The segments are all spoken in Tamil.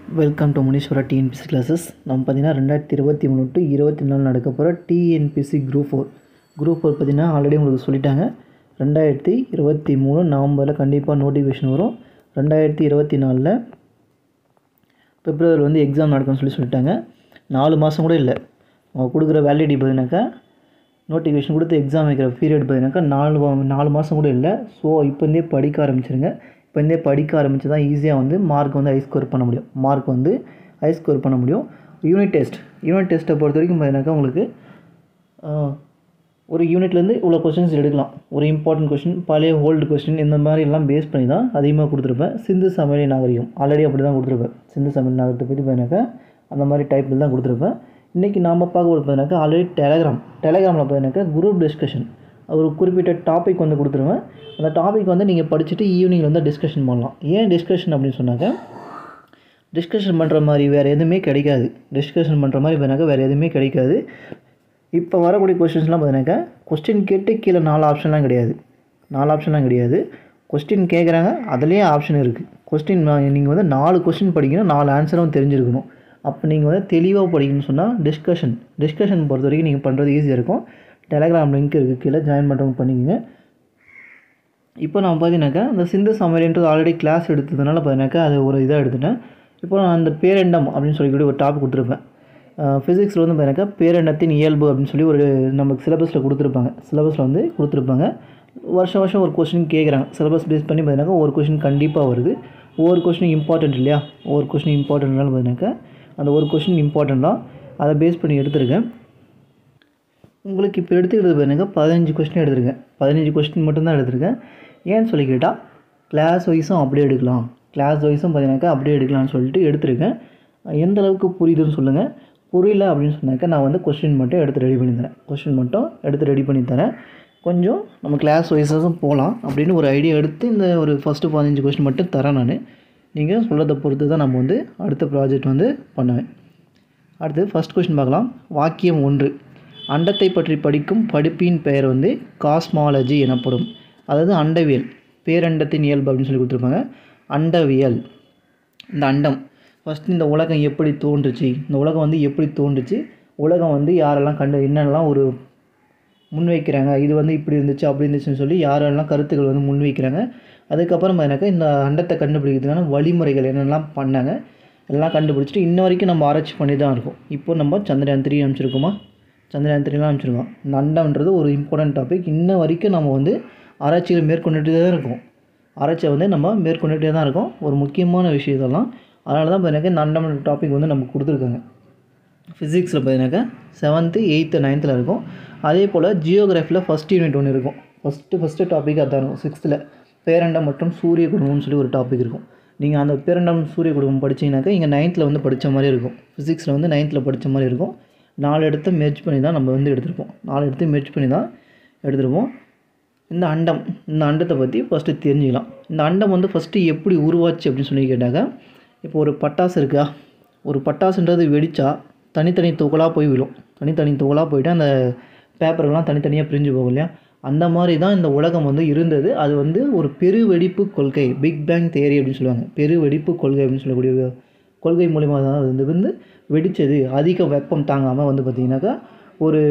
welcome to Muneeswara TNPSC classes நம்ம பார்த்தீங்கன்னா ரெண்டாயிரத்தி இருபத்தி மூணு டு இருபத்தி நாலு நடக்க போகிற TNPSC group four group four பார்த்தீங்கன்னா ஆல்ரெடி உங்களுக்கு சொல்லிட்டாங்க ரெண்டாயிரத்தி இருபத்தி மூணு நவம்பரில் கண்டிப்பாக நோட்டிஃபிகேஷன் வரும் ரெண்டாயிரத்தி இருபத்தி நாலில் பிப்ரவரி வந்து எக்ஸாம் நடக்கும்னு சொல்லி சொல்லிட்டாங்க நாலு மாதம் கூட இல்லை அவங்க கொடுக்குற வேலிடிட்டி பார்த்தீங்கன்னாக்கா நோட்டிஃபிகேஷன் கொடுத்து எக்ஸாம் வைக்கிற பீரியட் பார்த்தீங்கன்னாக்கா நாலு வா- நாலு மாதம் கூட இல்லை ஸோ இப்போந்தே படிக்க ஆரம்பிச்சிருங்க இப்போந்தே படிக்க ஆரம்பிச்சு தான் ஈஸியாக வந்து மார்க் வந்து ஹை ஸ்கோர் பண்ண முடியும் மார்க் வந்து ஹை ஸ்கோர் பண்ண முடியும் யூனிட் டெஸ்ட் யூனிட் டெஸ்ட்டை பொறுத்த வரைக்கும் பார்த்தீங்கன்னாக்கா உங்களுக்கு ஆஹ், ஒரு யூனிட்லேருந்து இவ்வளோ கொஸ்டின்ஸ் எடுக்கலாம் ஒரு இம்பார்ட்டன்ட் கொஸ்டின் பழைய ஓல்டு கொஸ்டின் இந்த மாதிரி எல்லாம் பேஸ் பண்ணி தான் அதிகமாக கொடுத்துருப்பேன் சிந்து சமவெளி நாகரிகம் ஆல்ரெடி அப்படி தான் கொடுத்துருப்பேன் சிந்து சமவெளி நாகரிகத்தை பற்றி பார்த்தீங்கன்னாக்கா அந்த மாதிரி டைப்பில் தான் கொடுத்துருப்பேன் இன்றைக்கி நாம் பார்க்க போகிறது பார்த்தீங்கன்னாக்கா ஆல்ரெடி டெலகிராம் டெலகிராமில் பார்த்தீங்கன்னாக்கா குரூப் டிஸ்கஷன் ஒரு குறிப்பிட்ட டாபிக் வந்து கொடுத்துருவேன் அந்த டாபிக் வந்து நீங்கள் படிச்சுட்டு ஈவினிங் வந்து டிஸ்கஷன் பண்ணலாம் ஏன் டிஸ்கஷன் அப்படின்னு சொன்னாக்க டிஸ்கஷன் பண்ணுற மாதிரி வேறு எதுவுமே கிடைக்காது டிஸ்கஷன் பண்ணுற மாதிரி வேணாக்கா வேறு எதுவுமே கிடைக்காது இப்போ வரக்கூடிய கொஸ்டின்ஸ்லாம் பார்த்தீங்கன்னாக்கா கொஸ்டின் கேட்டு கீழே நாலு ஆப்ஷன்லாம் கிடையாது நாலு ஆப்ஷன்லாம் கிடையாது கொஸ்டின் கேட்குறாங்க அதுலேயே ஆப்ஷன் இருக்குது கொஸ்டின் நீங்கள் வந்து நாலு கொஸ்டின் படிக்கணும் நாலு ஆன்சரும் தெரிஞ்சிருக்கணும் அப்போ நீங்கள் வந்து தெளிவாக படிக்கணும்னு சொன்னால் டிஸ்கஷன் டிஸ்கஷன் பொறுத்த வரைக்கும் நீங்கள் பண்ணுறது ஈஸியாக இருக்கும் டெலகிராம் லிங்க் இருக்குது கீழே ஜாயின் பண்ணுறவங்க பண்ணிக்கோங்க இப்போ நான் பார்த்தீங்கன்னாக்கா அந்த சிந்து சமரின்றது ஆல்ரெடி கிளாஸ் எடுத்ததுனால பார்த்தீங்கன்னாக்கா அது ஒரு இதாக எடுத்துட்டேன் இப்போ நான் அந்த பேரண்டம் அப்படின்னு சொல்லிக்கூட ஒரு டாபிக் கொடுத்துருப்பேன் ஃபிசிக்ஸில் வந்து பார்த்தீங்கன்னாக்கா பேரண்டத்தின் இயல்பு அப்படின்னு சொல்லி ஒரு நமக்கு சிலபஸில் கொடுத்துருப்பாங்க சிலபஸில் வந்து கொடுத்துருப்பாங்க வருஷம் வருஷம் ஒரு கொஸ்டின் கேட்குறாங்க சிலபஸ் பேஸ் பண்ணி பார்த்தீங்கன்னாக்கா ஒரு கொஸ்டின் கண்டிப்பாக வருது ஒவ்வொரு கொஸ்டின் இம்பார்ட்டன்ட் இல்லையா ஒவ்வொரு கொஸ்டின் இம்பார்ட்டன்ட்னால பார்த்தீங்கன்னாக்கா அந்த ஒரு கொஸ்டின் இம்பார்ட்டன்ட் தான் அதை பேஸ் பண்ணி எடுத்திருக்கேன் உங்களுக்கு இப்போ எடுத்துக்கிறது பாருங்க பதினஞ்சு கொஸ்டின் எடுத்திருக்கேன் பதினஞ்சு கொஸ்டின் மட்டும்தான் எடுத்திருக்கேன் ஏன்னு சொல்லி கேட்டால் கிளாஸ் வைஸும் அப்படியே எடுக்கலாம் கிளாஸ் வைஸும் பார்த்தீங்கன்னாக்கா அப்படியே எடுக்கலாம்னு சொல்லிட்டு எடுத்திருக்கேன் எந்த அளவுக்கு புரியுதுன்னு சொல்லுங்கள் புரியல அப்படின்னு சொன்னாக்கா நான் வந்து கொஸ்டின் மட்டும் எடுத்து ரெடி பண்ணி தரேன் கொஸ்டின் மட்டும் எடுத்து ரெடி பண்ணி தரேன் கொஞ்சம் நம்ம கிளாஸ் வைஸஸும் போகலாம் அப்படின்னு ஒரு ஐடியா எடுத்து இந்த ஒரு ஃபஸ்ட்டு பதினஞ்சு கொஸ்டின் மட்டும் தரேன் நான் நீங்கள் சொல்கிறத பொறுத்து தான் நம்ம வந்து அடுத்த ப்ராஜெக்ட் வந்து பண்ணுவேன் அடுத்து ஃபர்ஸ்ட் கொஸ்டின் பார்க்கலாம் வாக்கியம் ஒன்று அண்டத்தை பற்றி படிக்கும் படிப்பின் பெயர் வந்து காஸ்மாலஜி எனப்படும் அதாவது அண்டவியல் பேரண்டத்தின் இயல்பு அப்படின்னு சொல்லி கொடுத்துருப்பாங்க அண்டவியல் இந்த அண்டம் ஃபஸ்ட் இந்த உலகம் எப்படி தோன்றுச்சு இந்த உலகம் வந்து எப்படி தோன்றுச்சு உலகம் வந்து யாரெல்லாம் கண்டு என்னென்னலாம் ஒரு முன்வைக்கிறாங்க இது வந்து இப்படி இருந்துச்சு அப்படி இருந்துச்சுன்னு சொல்லி யாரெல்லாம் கருத்துக்கள் வந்து முன்வைக்கிறாங்க அதுக்கப்புறம் பார்த்தீங்கன்னாக்கா இந்த அண்டத்தை கண்டுபிடிக்கிறதுக்கான வழிமுறைகள் என்னெல்லாம் பண்ணாங்க எல்லாம் கண்டுபிடிச்சிட்டு இன்ன வரைக்கும் நம்ம ஆராய்ச்சி பண்ணி தான் இருக்கோம் இப்போ நம்ம சந்திரயான் த்ரீ அனுப்பிச்சிருக்கோமா சந்திரயான் த்ரீலாம் அனுப்பிச்சிருக்கோம் இந்த அண்டம்ன்றது ஒரு இம்பார்ட்டன்ட் டாபிக் இன்ன வரைக்கும் நம்ம வந்து ஆராய்ச்சிகள் மேற்கொண்டுட்டு தான் இருக்கோம் ஆராய்ச்சியை வந்து நம்ம மேற்கொண்டுட்டே தான் இருக்கோம் ஒரு முக்கியமான விஷயம் இதெல்லாம் அதனால தான் பார்த்தீங்கன்னா இந்த அண்டம் டாபிக் வந்து நமக்கு கொடுத்துருக்காங்க ஃபிசிக்ஸில் பார்த்தீங்கன்னாக்கா செவன்த்து எயித்து நைன்த்தில் இருக்கும் அதே போல் ஜியோகிராஃபியில் ஃபஸ்ட் யூனிட் ஒன்று இருக்கும் ஃபஸ்ட்டு ஃபஸ்ட்டு டாபிக் அதான் இருக்கும் சிக்ஸ்த்தில் பேரண்டம் மற்றும் சூரிய குடும்பம்னு சொல்லி ஒரு டாபிக் இருக்கும் நீங்கள் அந்த பேரண்டம் சூரிய குடும்பம் படிச்சீங்கன்னாக்கா இங்கே நைன்த்தில் வந்து படித்த மாதிரி இருக்கும் ஃபிசிக்ஸில் வந்து நைன்த்தில் படித்த மாதிரி இருக்கும் நாலு இடத்த மேட்ச் பண்ணி தான் நம்ம வந்து எடுத்திருப்போம் நாலு இடத்த மேட்ச் பண்ணி தான் எடுத்திருப்போம் இந்த அண்டம் இந்த அண்டத்தை பற்றி ஃபஸ்ட்டு தெரிஞ்சுக்கலாம் இந்த அண்டம் வந்து ஃபஸ்ட்டு எப்படி உருவாச்சு அப்படின்னு சொல்லி கேட்டாக்க இப்போ ஒரு பட்டாசு இருக்கா ஒரு பட்டாசுன்றது வெடித்தா தனித்தனி துகளாக போய் விழும் தனித்தனி துகளாக போயிட்டு அந்த பேப்பர்லாம் தனித்தனியாக பிரிஞ்சு போகும் இல்லையா அந்த மாதிரி தான் இந்த உலகம் வந்து இருந்தது அது வந்து ஒரு பெரு வெடிப்பு கொள்கை பிக் பேங் தேரி அப்படின்னு சொல்லுவாங்க பெரு வெடிப்பு கொள்கை அப்படின்னு சொல்லக்கூடிய கொள்கை மூலிமா தான் அது வந்து வந்து வெடித்தது அதிக வெப்பம் தாங்காமல் வந்து பார்த்திங்கனாக்கா ஒரு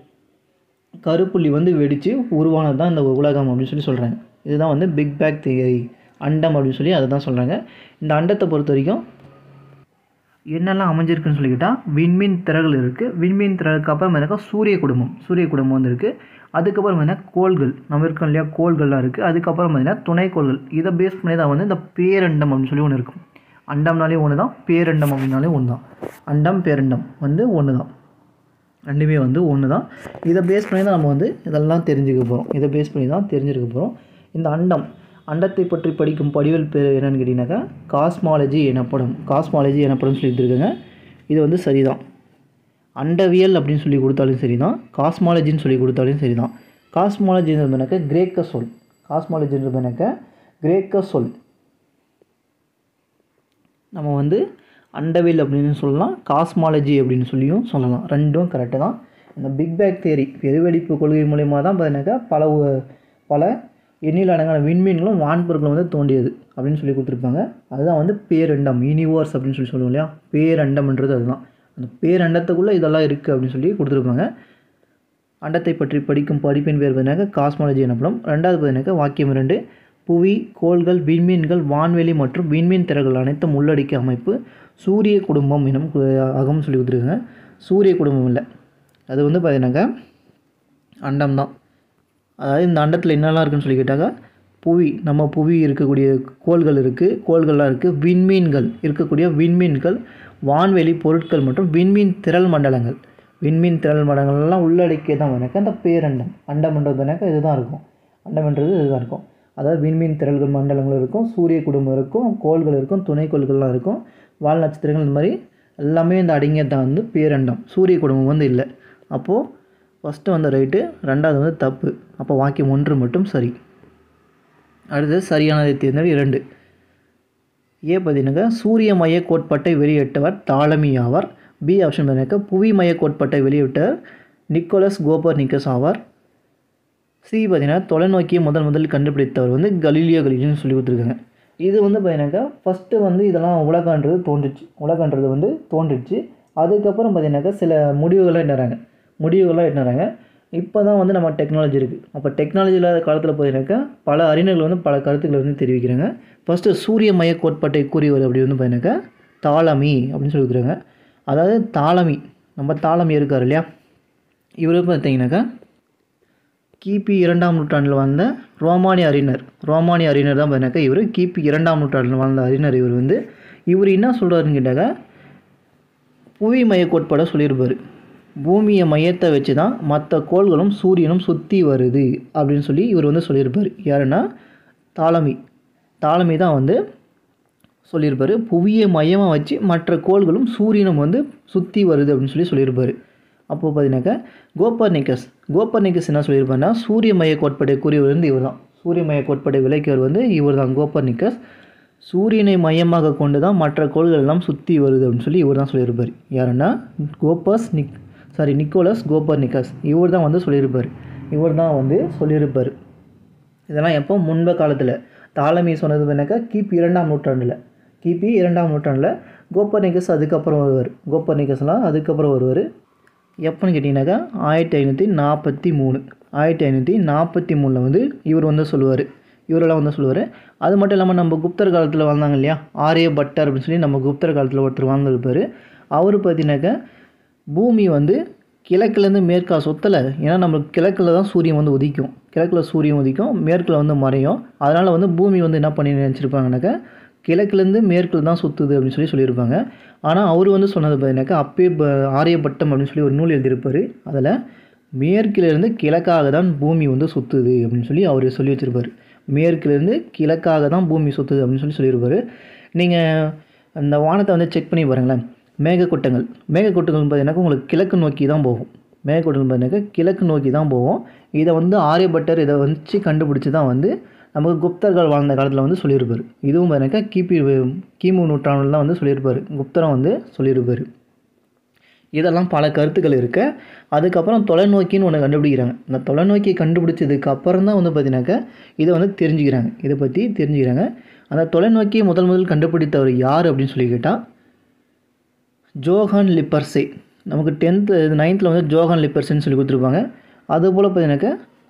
கருப்புள்ளி வந்து வெடித்து உருவானது தான் இந்த உலகம் அப்படின்னு சொல்லி சொல்கிறாங்க இதுதான் வந்து பிக் பேக் தியரி அண்டம் அப்படின்னு சொல்லி அதை தான் சொல்கிறாங்க இந்த அண்டத்தை பொறுத்த வரைக்கும் என்னெல்லாம் அமைஞ்சிருக்குன்னு சொல்லிக்கிட்டால் விண்மீன் திரள்கள் இருக்குது விண்மீன் திரளுக்கு அப்புறம் எனக்கு சூரிய குடும்பம் சூரிய குடும்பம் வந்து இருக்குது அதுக்கப்புறம் பார்த்தீங்கன்னா கோள்கள் நம்ம இருக்கோம் இல்லையா கோள்கள்லாம் இருக்குது அதுக்கப்புறம் பார்த்தீங்கன்னா துணைக்கோள்கள் இதை பேஸ் பண்ணி தான் வந்து இந்த பேரண்டம் அப்படின்னு சொல்லி ஒன்று இருக்கும் அண்டம்னாலே ஒன்று தான் பேரண்டம் அப்படின்னாலே ஒன்று தான் அண்டம் பேரண்டம் வந்து ஒன்று தான் ரெண்டுமே வந்து ஒன்று தான் இதை பேஸ் பண்ணி தான் நம்ம வந்து இதெல்லாம் தெரிஞ்சுக்க போகிறோம் இதை பேஸ் பண்ணி தான் தெரிஞ்சிருக்க போகிறோம் இந்த அண்டம் அண்டத்தை பற்றி படிக்கும் படிவல் பேர் என்னன்னு கேட்டிங்கனாக்கா காஸ்மாலஜி எனப்படும் காஸ்மாலஜி எனப்படும் சொல்லி எடுத்துருக்காங்க இது வந்து சரிதான் அண்டவியல் அப்படின்னு சொல்லி கொடுத்தாலும் சரி தான் காஸ்மாலஜின்னு சொல்லி கொடுத்தாலும் சரி தான் காஸ்மாலஜின்றதுனாக்கா கிரேக்க சொல் காஸ்மாலஜின்றதுனாக்கா கிரேக்க சொல் நம்ம வந்து அண்டவியல் அப்படின்னு சொல்லலாம் காஸ்மாலஜி அப்படின்னு சொல்லியும் சொல்லலாம் ரெண்டும் கரெக்டு தான் இந்த பிக் பேக் தியரி பெருவெடிப்பு கொள்கை மூலயமா தான் பார்த்தீங்கன்னாக்கா பல உ- பல எண்ணில் அடங்கான விண்மீன்களும் வான்பொருட்களும் வந்து தோண்டியது அப்படின்னு சொல்லி கொடுத்துருப்பாங்க அதுதான் வந்து பேரண்டம் யூனிவர்ஸ் அப்படின்னு சொல்லி சொல்லுவோம் இல்லையா பேரண்டம்ன்றது அதுதான் அந்த பேரண்டத்துக்குள்ளே இதெல்லாம் இருக்குது அப்படின்னு சொல்லி கொடுத்துருப்பாங்க அண்டத்தை பற்றி படிக்கும் படிப்பின் பேர் பார்த்தீங்கன்னா காஸ்மாலஜி எனப்படும் ரெண்டாவது பார்த்தீங்கன்னா வாக்கியம் இரண்டு புவி கோள்கள் விண்மீன்கள் வான்வெளி மற்றும் விண்மீன் திறல்கள் அனைத்தும் உள்ளடக்கிய அமைப்பு சூரிய குடும்பம் எனும் கு- அகம் சொல்லி கொடுத்துருக்காங்க சூரிய குடும்பம் இல்லை அது வந்து பார்த்தீங்கன்னாக்கா அண்டம் தான் அதாவது இந்த அண்டத்தில் என்னெல்லாம் இருக்குன்னு சொல்லி கேட்டாக்கா புவி நம்ம புவி இருக்கக்கூடிய கோள்கள் இருக்குது கோள்கள்லாம் இருக்குது விண்மீன்கள் இருக்கக்கூடிய விண்மீன்கள் வான்வெளி பொருட்கள் மற்றும் விண்மீன் திரள் மண்டலங்கள் விண்மீன் திரள் மண்டலங்கள்லாம் உள்ளடக்கிய தான் எனக்கு அந்த பேரண்டம் அண்டம்ன்றது எனக்கு இதுதான் இருக்கும் அண்டம்ன்றது இதுதான் இருக்கும் அதாவது விண்மீன் திரள்கள் மண்டலங்கள் இருக்கும் சூரிய குடும்பம் இருக்கும் கோள்கள் இருக்கும் துணைக்கோள்கள்லாம் இருக்கும் வால் நட்சத்திரங்கள் இந்த மாதிரி எல்லாமே இந்த அடங்கியது தான் வந்து பேரண்டம் சூரிய குடும்பம் வந்து இல்லை அப்போது ஃபஸ்ட்டு வந்து ரைட்டு ரெண்டாவது வந்து தப்பு அப்போ வாக்கியம் ஒன்று மட்டும் சரி அடுத்தது சரியானதை தேர்ந்தெடு இரண்டு ஏ பார்த்தீங்கன்னாக்கா சூரிய மைய கோட்பாட்டை வெளியிட்டவர் தாலமி ஆவார் பி ஆப்ஷன் பார்த்தீங்கன்னாக்கா புவி மைய கோட்பாட்டை வெளியிட்டவர் நிக்கோலஸ் கோபர் நிக்கஸ் ஆவார் சி பார்த்தீங்கன்னா தொலைநோக்கியை முதல் முதலில் கண்டுபிடித்தவர் வந்து கலீலியோ கலீலியோன்னு சொல்லி கொடுத்துருக்காங்க இது வந்து பார்த்தீங்கன்னாக்கா ஃபஸ்ட்டு வந்து இதெல்லாம் உலகன்றது தோன்றுச்சு உலகன்றது வந்து தோன்றுச்சு அதுக்கப்புறம் பார்த்தீங்கன்னாக்கா சில முடிவுகள்லாம் எட்டுறாங்க முடிவுகள்லாம் எட்டுறாங்க இப்போ தான் வந்து நம்ம டெக்னாலஜி இருக்குது அப்போ டெக்னாலஜி இல்லாத காலத்தில் பார்த்தீங்கன்னாக்கா பல அறிஞர்கள் வந்து பல கருத்துக்களை வந்து தெரிவிக்கிறாங்க ஃபஸ்ட்டு சூரிய மைய கோட்பாட்டை கூறியவர் அப்படி வந்து பார்த்தீங்கன்னாக்கா தாலமி அப்படின்னு சொல்லி கொடுக்குறாங்க அதாவது தாலமி நம்ம தாலமி இருக்கார் இல்லையா இவர் பார்த்தீங்கன்னாக்கா கிபி இரண்டாம் நூற்றாண்டில் வாழ்ந்த ரோமானிய அறிஞர் ரோமானிய அறிஞர் தான் பார்த்தீங்கன்னாக்கா இவர் கிபி இரண்டாம் நூற்றாண்டில் வாழ்ந்த அறிஞர் இவர் வந்து இவர் என்ன சொல்கிறாருன்னு கேட்டாக்கா புவி மைய கோட்பாடை சொல்லியிருப்பார் பூமியை மையத்தை வச்சு தான் மற்ற கோள்களும் சூரியனும் சுற்றி வருது அப்படின்னு சொல்லி இவர் வந்து சொல்லியிருப்பார் யாருன்னா தாலமி தாலமி தான் வந்து சொல்லியிருப்பார் புவியை மையமாக வச்சு மற்ற கோள்களும் சூரியனும் வந்து சுற்றி வருது அப்படின்னு சொல்லி சொல்லியிருப்பார் அப்போது பார்த்தீங்கன்னாக்கா கோப்பர்னிக்கஸ் கோப்பர்னிக்கஸ் என்ன சொல்லியிருப்பாருன்னா சூரிய மைய கோட்பாட்டை கூறியவர் வந்து இவர் தான் சூரிய மைய கோட்பாட்டை விளக்கியவர் வந்து இவர் தான் கோப்பர்னிக்கஸ் சூரியனை மையமாக கொண்டு தான் மற்ற கோள்கள் எல்லாம் சுற்றி வருது அப்படின்னு சொல்லி இவர் தான் சொல்லியிருப்பார் யாருன்னா கோப்பஸ் நிக் சாரி நிக்கோலஸ் கோப்பர்னிக்கஸ் இவர் தான் வந்து சொல்லியிருப்பார் இவர் தான் வந்து சொல்லியிருப்பார் இதெல்லாம் எப்போ முன்ப காலத்தில் தாலமி சொன்னது என்னக்கா கிபி இரண்டாம் நூற்றாண்டில் கிபி இரண்டாம் நூற்றாண்டில் கோப்பர்னிக்கஸ் அதுக்கப்புறம் வருவார் கோப்பர்னிக்கஸ்லாம் அதுக்கப்புறம் வருவார் எப்போன்னு கேட்டிங்கனாக்கா ஆயிரத்தி ஐநூற்றி நாற்பத்தி மூணு ஆயிரத்தி ஐநூற்றி நாற்பத்தி மூணில் வந்து இவர் வந்து சொல்லுவார் இவரெல்லாம் வந்து சொல்லுவார் அது மட்டும் இல்லாமல் நம்ம குப்தர் காலத்தில் வாழ்ந்தாங்க இல்லையா ஆரிய பட்டர் அப்படின்னு சொல்லி நம்ம குப்தர் காலத்தில் ஒருத்தர் வாழ்ந்துருப்பார் அவர் பார்த்தீங்கன்னாக்கா பூமி வந்து கிழக்குலேருந்து மேற்கா சுத்தலை ஏன்னா நம்மளுக்கு கிழக்கில் தான் சூரியன் வந்து உதிக்கும் கிழக்கில் சூரியன் உதிக்கும் மேற்கில் வந்து மறையும் அதனால் வந்து பூமி வந்து என்ன பண்ணி நினச்சிருப்பாங்கனாக்கா கிழக்குலேருந்து மேற்கில் தான் சுற்றுது அப்படின்னு சொல்லி சொல்லியிருப்பாங்க ஆனால் அவர் வந்து சொன்னது பார்த்தீங்கன்னாக்கா அப்பே ப ஆரியப்பட்டம் அப்படின்னு சொல்லி ஒரு நூல் எழுதியிருப்பார் அதில் மேற்கிலிருந்து கிழக்காக தான் பூமி வந்து சுற்றுது அப்படின்னு சொல்லி அவர் சொல்லி வச்சுருப்பார் மேற்கிலிருந்து கிழக்காக தான் பூமி சுற்றுது அப்படின்னு சொல்லி சொல்லியிருப்பார் நீங்கள் அந்த வானத்தை வந்து செக் பண்ணி பாருங்களேன் மேகக்கூட்டங்கள் மேகக்கூட்டங்கள் பார்த்தீங்கன்னாக்கா உங்களுக்கு கிழக்கு நோக்கி தான் போகும் மேகக்கூட்டங்கள் பார்த்தீங்கன்னாக்கா கிழக்கு நோக்கி தான் போகும் இதை வந்து ஆரியபட்டர் இதை வச்சு கண்டுபிடிச்சி தான் வந்து நமக்கு குப்தர்கள் வாழ்ந்த காலத்தில் வந்து சொல்லியிருப்பார் இதுவும் பார்த்தீங்கன்னாக்கா கிபி கிமு நூற்றாண்டில் தான் வந்து சொல்லியிருப்பார் குப்தரம் வந்து சொல்லியிருப்பார் இதெல்லாம் பல கருத்துக்கள் இருக்க அதுக்கப்புறம் தொலைநோக்கின்னு ஒன்று கண்டுபிடிக்கிறாங்க இந்த தொலைநோக்கியை கண்டுபிடிச்சதுக்கு அப்புறம் தான் வந்து பார்த்தீங்கன்னாக்கா இதை வந்து தெரிஞ்சுக்கிறாங்க இதை பற்றி தெரிஞ்சுக்கிறாங்க அந்த தொலைநோக்கியை முதல் முதல் கண்டுபிடித்தவர் யார் அப்படின்னு சொல்லி கேட்டால் ஜோஹான் லிப்பர்ஸே நமக்கு டென்த்து நைன்த்தில் வந்து ஜோஹான் லிப்பர்ஸ்ன்னு சொல்லி கொடுத்துருப்பாங்க அதுபோல் பார்த்தீங்கன்னாக்கா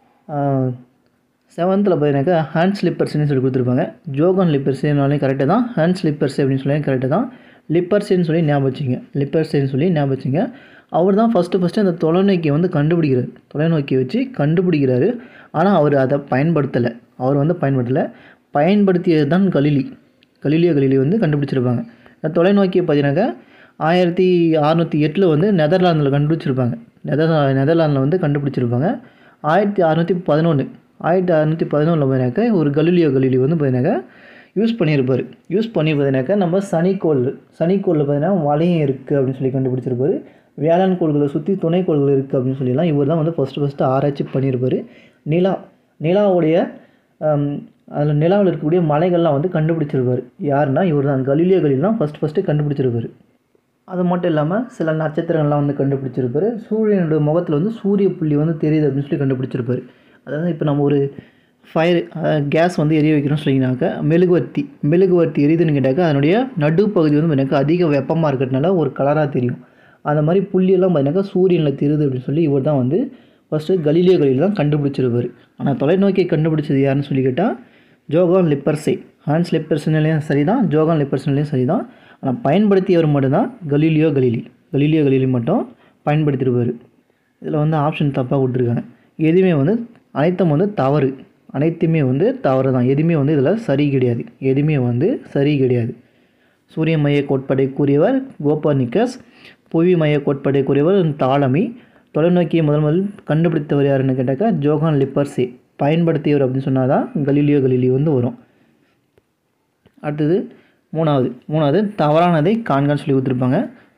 செவன்த்தில் பார்த்தீங்கன்னாக்கா ஹேண்ட் ஸ்லிப்பர்ஸ்னு சொல்லி கொடுத்துருப்பாங்க ஜோகான் லிப்பர்ஸ்னாலே கரெக்டாக தான் ஹேண்ட் ஸ்லிப்பர்ஸ் அப்படின்னு சொல்லி கரெக்டாக தான் லிப்பர்ஸ்ன்னு சொல்லி ஞாபகம் வச்சுங்க லிப்பர்ஸ்ன்னு சொல்லி ஞாபகம் வச்சுங்க அவர் தான் ஃபஸ்ட்டு ஃபஸ்ட்டு அந்த தொலைநோக்கியை வந்து கண்டுபிடிக்கிறார் தொலைநோக்கியை வச்சு கண்டுபிடிக்கிறாரு ஆனால் அவர் அதை பயன்படுத்தலை அவர் வந்து பயன்படுத்தலை பயன்படுத்தியது தான் கலிலி கலிலியோ கலிலி வந்து கண்டுபிடிச்சிருப்பாங்க இந்த தொலைநோக்கியை பார்த்தீங்கன்னாக்கா ஆயிரத்தி அறநூற்றி எட்டில் வந்து நெதர்லாந்தில் கண்டுபிடிச்சிருப்பாங்க நெதர் நெதர்லாந்தில் வந்து கண்டுபிடிச்சிருப்பாங்க ஆயிரத்தி அறநூற்றி பதினொன்று ஆயிரத்தி அறநூற்றி பதினொன்றில் பார்த்தீங்கன்னாக்கா ஒரு கலிலியோ கலிலி வந்து பார்த்தீங்கன்னாக்கா யூஸ் பண்ணியிருப்பார் யூஸ் பண்ணி பார்த்தீங்கன்னாக்கா நம்ம சனிக்கோள் சனிக்கோளில் பார்த்தீங்கன்னா வளையம் இருக்குது அப்படின்னு சொல்லி கண்டுபிடிச்சிருப்பாரு வேளாண் கோள்களை சுற்றி துணைக்கோள்கள் இருக்குது அப்படின்னு சொல்லிலாம் இவர் தான் வந்து ஃபஸ்ட்டு ஃபஸ்ட்டு ஆராய்ச்சி பண்ணியிருப்பார் நிலா நிலாவுடைய அதில் நிலாவில் இருக்கக்கூடிய மலைகள்லாம் வந்து கண்டுபிடிச்சிருப்பார் யாருன்னா இவர் தான் கலிலியோ கலில் தான் ஃபஸ்ட் ஃபஸ்ட்டு கண்டுபிடிச்சிருப்பார் அது மட்டும் இல்லாமல் சில நட்சத்திரங்கள்லாம் வந்து கண்டுபிடிச்சிருப்பாரு சூரியனுடைய முகத்தில் வந்து சூரிய புள்ளி வந்து தெரியுது அப்படின்னு சொல்லி கண்டுபிடிச்சிருப்பாரு அதாவது இப்போ நம்ம ஒரு ஃபயர் கேஸ் வந்து எரிய வைக்கிறோம்னு சொல்லிங்கனாக்கா மெழுகுவர்த்தி மெழுகுவர்த்தி எரியுதுன்னு கேட்டாக்கா அதனுடைய நடுப்பகுதி வந்து எனக்கு அதிக வெப்பமாக இருக்கிறதுனால ஒரு கலராக தெரியும் அந்த மாதிரி புள்ளியெல்லாம் பார்த்தீங்கன்னாக்கா சூரியனில் தெரியுது அப்படின்னு சொல்லி இவர் தான் வந்து ஃபஸ்ட்டு கலீலியோ கலீல் தான் கண்டுபிடிச்சிருப்பார் ஆனால் தொலைநோக்கியை கண்டுபிடிச்சது யாருன்னு சொல்லி கேட்டால் ஜோகான் லிப்பர்ஸே ஹான்ஸ் லிப்பர்ஸ்னாலையும் சரி தான் ஜோகான் லிப்பர்ஸ்னாலையும் சரி தான் ஆனால் பயன்படுத்தியவர் மட்டும்தான் கலீலியோ கலீலி கலீலியோ கலீலி மட்டும் பயன்படுத்தியிருப்பார் இதில் வந்து ஆப்ஷன் தப்பாக கொடுத்துருக்காங்க எதுவுமே வந்து அனைத்தும் வந்து தவறு அனைத்துமே வந்து தவறு தான் எதுவுமே வந்து இதில் சரி கிடையாது எதுவுமே வந்து சரி கிடையாது சூரிய மைய கோட்பாடை கூறியவர் கோபர்னிக்கஸ் புவி மைய கோட்பாடை கூறியவர் தாலமி தொலைநோக்கியை முதல் முதல் கண்டுபிடித்தவர் யாருன்னு கேட்டாக்கா ஜோகான் லிப்பர்ஸே பயன்படுத்தியவர் அப்படின்னு சொன்னால் தான் கலீலியோ கலீலி வந்து வரும் அடுத்தது மூணாவது மூணாவது தவறானதை காண்கான்னு சொல்லி கொடுத்துருப்பாங்க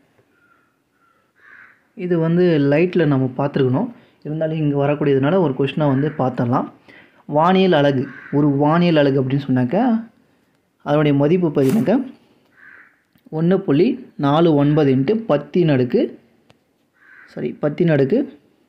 இது வந்து லைட்டில் நம்ம பார்த்துருக்கணும் இருந்தாலும் இங்கே வரக்கூடியதுனால ஒரு கொஷினை வந்து பார்த்துடலாம் வானியல் அலகு ஒரு வானியல் அலகு அப்படின்னு சொன்னாக்கா அதனுடைய மதிப்பு பார்த்தீங்கன்னாக்கா ஒன்று புள்ளி நாலு ஒன்பது இன்ட்டு பத்தின் அடுக்கு சாரி பத்தின் அடுக்கு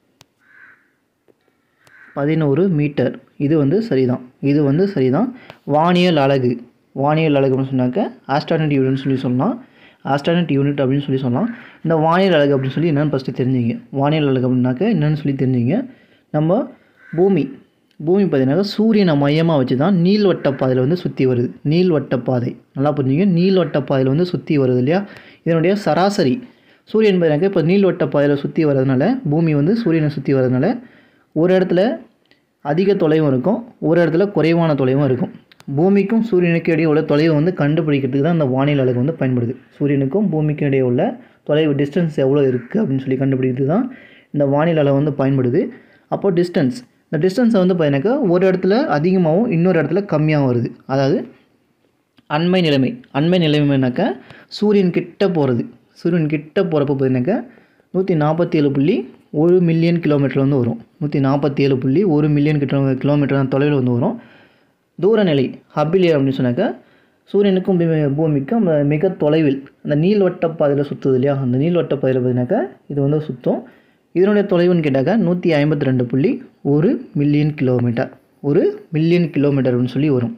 பதினோரு மீட்டர் இது வந்து சரிதான் இது வந்து சரிதான் வானியல் அலகு வானியல் அலகு அப்படின்னு சொன்னாக்க ஆஸ்ட்ரானட் யூனிட்னு சொல்லி சொல்லலாம் ஆஸ்ட்ரானட் யூனிட் அப்படின்னு சொல்லி சொல்லலாம் இந்த வானியல் அலகு அப்படின்னு சொல்லி என்னென்னு ஃபஸ்ட்டு தெரிஞ்சுங்க வானியல் அலகு அப்படின்னாக்க என்னென்னு சொல்லி தெரிஞ்சுங்க நம்ம பூமி பூமி பார்த்தீங்கன்னாக்கா சூரியனை மையமாக வச்சு தான் நீள்வட்ட பாதையில் வந்து சுற்றி வருது நீள்வட்ட பாதை நல்லா புரிஞ்சுங்க நீள்வட்ட பாதையில் வந்து சுற்றி வருது இல்லையா இதனுடைய சராசரி சூரியன் பார்த்தீங்கன்னாக்கா இப்போ நீள்வட்ட பாதையில் சுற்றி வர்றதுனால பூமி வந்து சூரியனை சுற்றி வர்றதுனால ஒரு இடத்துல அதிக தொலைவும் இருக்கும் ஒரு இடத்துல குறைவான தொலைவும் இருக்கும் பூமிக்கும் சூரியனுக்கும் இடையே உள்ள தொலைவை வந்து கண்டுபிடிக்கிறதுக்கு தான் இந்த வானிலை அலகு வந்து பயன்படுது சூரியனுக்கும் பூமிக்கும் இடையே உள்ள தொலைவு டிஸ்டன்ஸ் எவ்வளோ இருக்குது அப்படின்னு சொல்லி கண்டுபிடிக்கிறது தான் இந்த வானிலை அலகு வந்து பயன்படுது அப்போது டிஸ்டன்ஸ் இந்த டிஸ்டன்ஸை வந்து பார்த்தீங்கன்னாக்கா ஒரு இடத்துல அதிகமாகவும் இன்னொரு இடத்துல கம்மியாகவும் வருது அதாவது அண்மை நிலைமை அண்மை நிலைமைனாக்கா சூரியன் கிட்ட போகிறது சூரியன் கிட்ட போகிறப்ப பார்த்தீங்கன்னாக்கா நூற்றி நாற்பத்தி ஏழு புள்ளி ஒரு மில்லியன் கிலோமீட்டர் வந்து வரும் நூற்றி நாற்பத்தி ஏழு புள்ளி ஒரு மில்லியன் கிலோ கிலோமீட்டர் தொலைவில் வந்து வரும் தூரநிலை ஹபிலியர் அப்படின்னு சொன்னாக்கா சூரியனுக்கும் பூமி- பூமிக்கும் ம- மிக தொலைவில் அந்த நீள்வட்ட பாதையில் சுற்றுது இல்லையா அந்த நீள்வட்ட பாதையில் பார்த்தீங்கன்னாக்கா இது வந்து சுற்றும் இதனுடைய தொலைவுன்னு கேட்டாக்கா நூற்றி ஐம்பத்தி ரெண்டு புள்ளி ஒரு மில்லியன் கிலோமீட்டர் ஒரு மில்லியன் கிலோமீட்டர் அப்படின்னு சொல்லி வரும்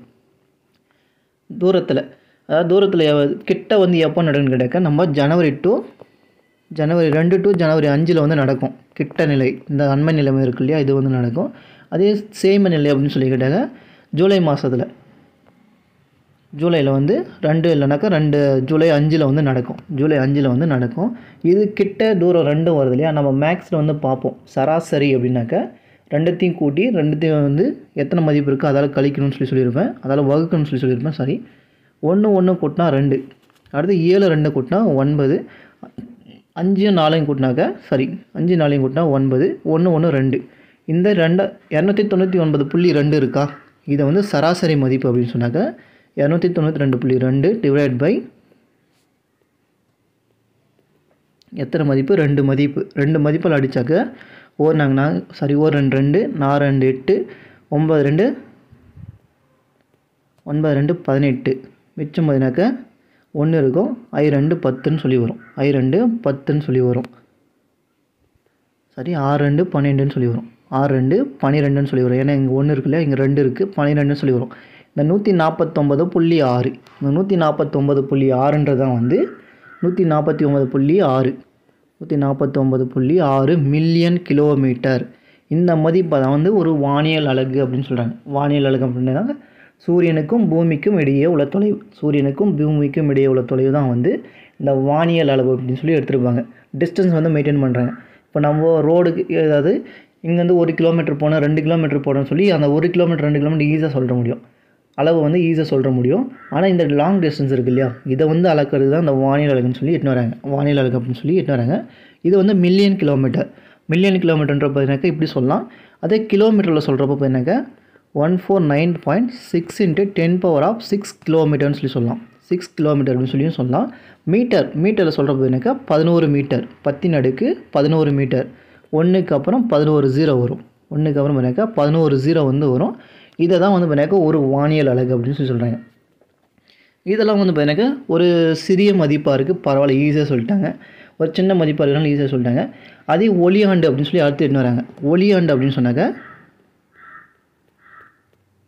தூரத்தில் அதாவது தூரத்தில் எவ- கிட்ட வந்து எப்போ நடக்குன்னு கேட்டாக்கா நம்ம ஜனவரி டு ஜனவரி ரெண்டு டு ஜனவரி அஞ்சில் வந்து நடக்கும் கிட்ட நிலை இந்த அண்மை நிலைமை இருக்கு இல்லையா இது வந்து நடக்கும் அதே சேம நிலை அப்படின்னு சொல்லி கேட்டாக்க ஜூலை மாதத்தில் ஜூலையில் வந்து ரெண்டு இல்லைனாக்கா ரெண்டு ஜூலை அஞ்சில் வந்து நடக்கும் ஜூலை அஞ்சில் வந்து நடக்கும் இது கிட்ட தூரம் ரெண்டும் வருது இல்லையா நம்ம மேக்ஸில் வந்து பார்ப்போம் சராசரி அப்படின்னாக்கா ரெண்டுத்தையும் கூட்டி ரெண்டுத்தையும் வந்து எத்தனை மதிப்பு இருக்கோ அதால் கழிக்கணும்னு சொல்லி சொல்லியிருப்பேன் அதால் வகுக்கணும்னு சொல்லி சொல்லியிருப்பேன் சாரி ஒன்று ஒன்று கூட்டினா ரெண்டு அடுத்து ஏழு ரெண்டு கூட்டினா ஒன்பது அஞ்சு நாலையும் கூட்டினாக்க சாரி அஞ்சு நாலையும் கூட்டினா ஒன்பது ஒன்று ஒன்று ரெண்டு இந்த ரெண்டு இரநூத்தி தொண்ணூற்றி ஒன்பது புள்ளி ரெண்டு இருக்கா இதை வந்து சராசரி மதிப்பு அப்படின்னு சொன்னாக்க இரநூத்தி தொண்ணூற்றி ரெண்டு புள்ளி ரெண்டு டிவைட் பை எத்தனை மதிப்பு ரெண்டு மதிப்பு ரெண்டு மதிப்பில் அடித்தாக்க ஓர் நாங்கள் நான் சாரி ஓர் ரெண்டு ரெண்டு நாலு ரெண்டு எட்டு ஒம்பது ரெண்டு ஒன்பது ரெண்டு பதினெட்டு மிச்சம் பதினாக்க ஒன்று இருக்கும் ஐ ரெண்டு பத்துன்னு சொல்லி வரும் ஐ ரெண்டு பத்துன்னு சொல்லி வரும் சரி ஆறு ரெண்டு பன்னெண்டுன்னு சொல்லி வரும் ஆறு ரெண்டு பன்னிரெண்டுன்னு சொல்லி வரும் ஏன்னா இங்கே ஒன்று இருக்குல்ல இங்கே ரெண்டு இருக்குது பன்னிரெண்டுன்னு சொல்லி வரும் இந்த நூற்றி நாற்பத்தொம்பது புள்ளி ஆறு இந்த நூற்றி நாற்பத்தொம்பது புள்ளி ஆறுன்றது தான் வந்து நூற்றி நாற்பத்தி ஒம்பது புள்ளி ஆறு நூற்றி நாற்பத்தொம்பது புள்ளி ஆறு மில்லியன் கிலோமீட்டர் இந்த மதிப்பை தான் வந்து ஒரு வானியல் அலகு அப்படின்னு சொல்கிறாங்க வானியல் அலகு அப்படின்னா சூரியனுக்கும் பூமிக்கும் இடையே உள்ள தொலைவு சூரியனுக்கும் பூமிக்கும் இடையே உள்ள தொலைவு தான் வந்து இந்த வானியல் அளவு அப்படின்னு சொல்லி எடுத்துருப்பாங்க டிஸ்டன்ஸ் வந்து மெயின்டைன் பண்ணுறாங்க இப்போ நம்ம ரோடுக்கு ஏதாவது இங்கேருந்து ஒரு கிலோமீட்டர் போனால் ரெண்டு கிலோமீட்டர் போகணும்னு சொல்லி அந்த ஒரு கிலோமீட்டர் ரெண்டு கிலோமீட்டர் ஈஸியாக சொல்ல முடியும் அளவு வந்து ஈஸியாக சொல்ல முடியும் ஆனால் இந்த லாங் டிஸ்டன்ஸ் இருக்கு இல்லையா இதை வந்து அளக்கிறது தான் இந்த வானியல் அலகுன்னு சொல்லி எட்டுன்னு வராங்க வானியல் அலகு அப்படின்னு சொல்லி எட்டுன்னு வராங்க இது வந்து மில்லியன் கிலோமீட்டர் மில்லியன் கிலோமீட்டர்ன்ற பார்த்தீங்கன்னாக்கா இப்படி சொல்லலாம் அதே கிலோமீட்டரில் சொல்கிறப்ப பார்த்தீங்கன்னாக்கா one four nine point six into ten power of six கிலோமீட்டர்னு சொல்லி சொல்லலாம் சிக்ஸ் கிலோமீட்டர் அப்படின்னு சொல்லியும் சொல்லலாம் மீட்டர் மீட்டரில் சொல்கிறப்ப பார்த்தீங்கன்னாக்கா பதினோரு மீட்டர் பத்தின் அடுக்கு பதினோரு மீட்டர் ஒன்றுக்கு அப்புறம் பதினோரு ஜீரோ வரும் ஒன்றுக்கு அப்புறம் பார்த்தீங்கன்னாக்கா பதினோரு ஜீரோ வந்து வரும் இதை தான் வந்து பார்த்தீங்கன்னாக்கா ஒரு வானியல் அலகு அப்படின்னு சொல்லி சொல்கிறாங்க இதெல்லாம் வந்து பார்த்தீங்கன்னாக்கா ஒரு சிறிய மதிப்பாக இருக்குது பரவாயில்ல ஈஸியாக சொல்லிட்டாங்க ஒரு சின்ன மதிப்பாக இருக்கனால ஈஸியாக சொல்லிட்டாங்க அதே ஒளியாண்டு அப்படின்னு சொல்லி அடுத்து என்ன வராங்க ஒளியாண்டு அப்படின்னு சொன்னாக்க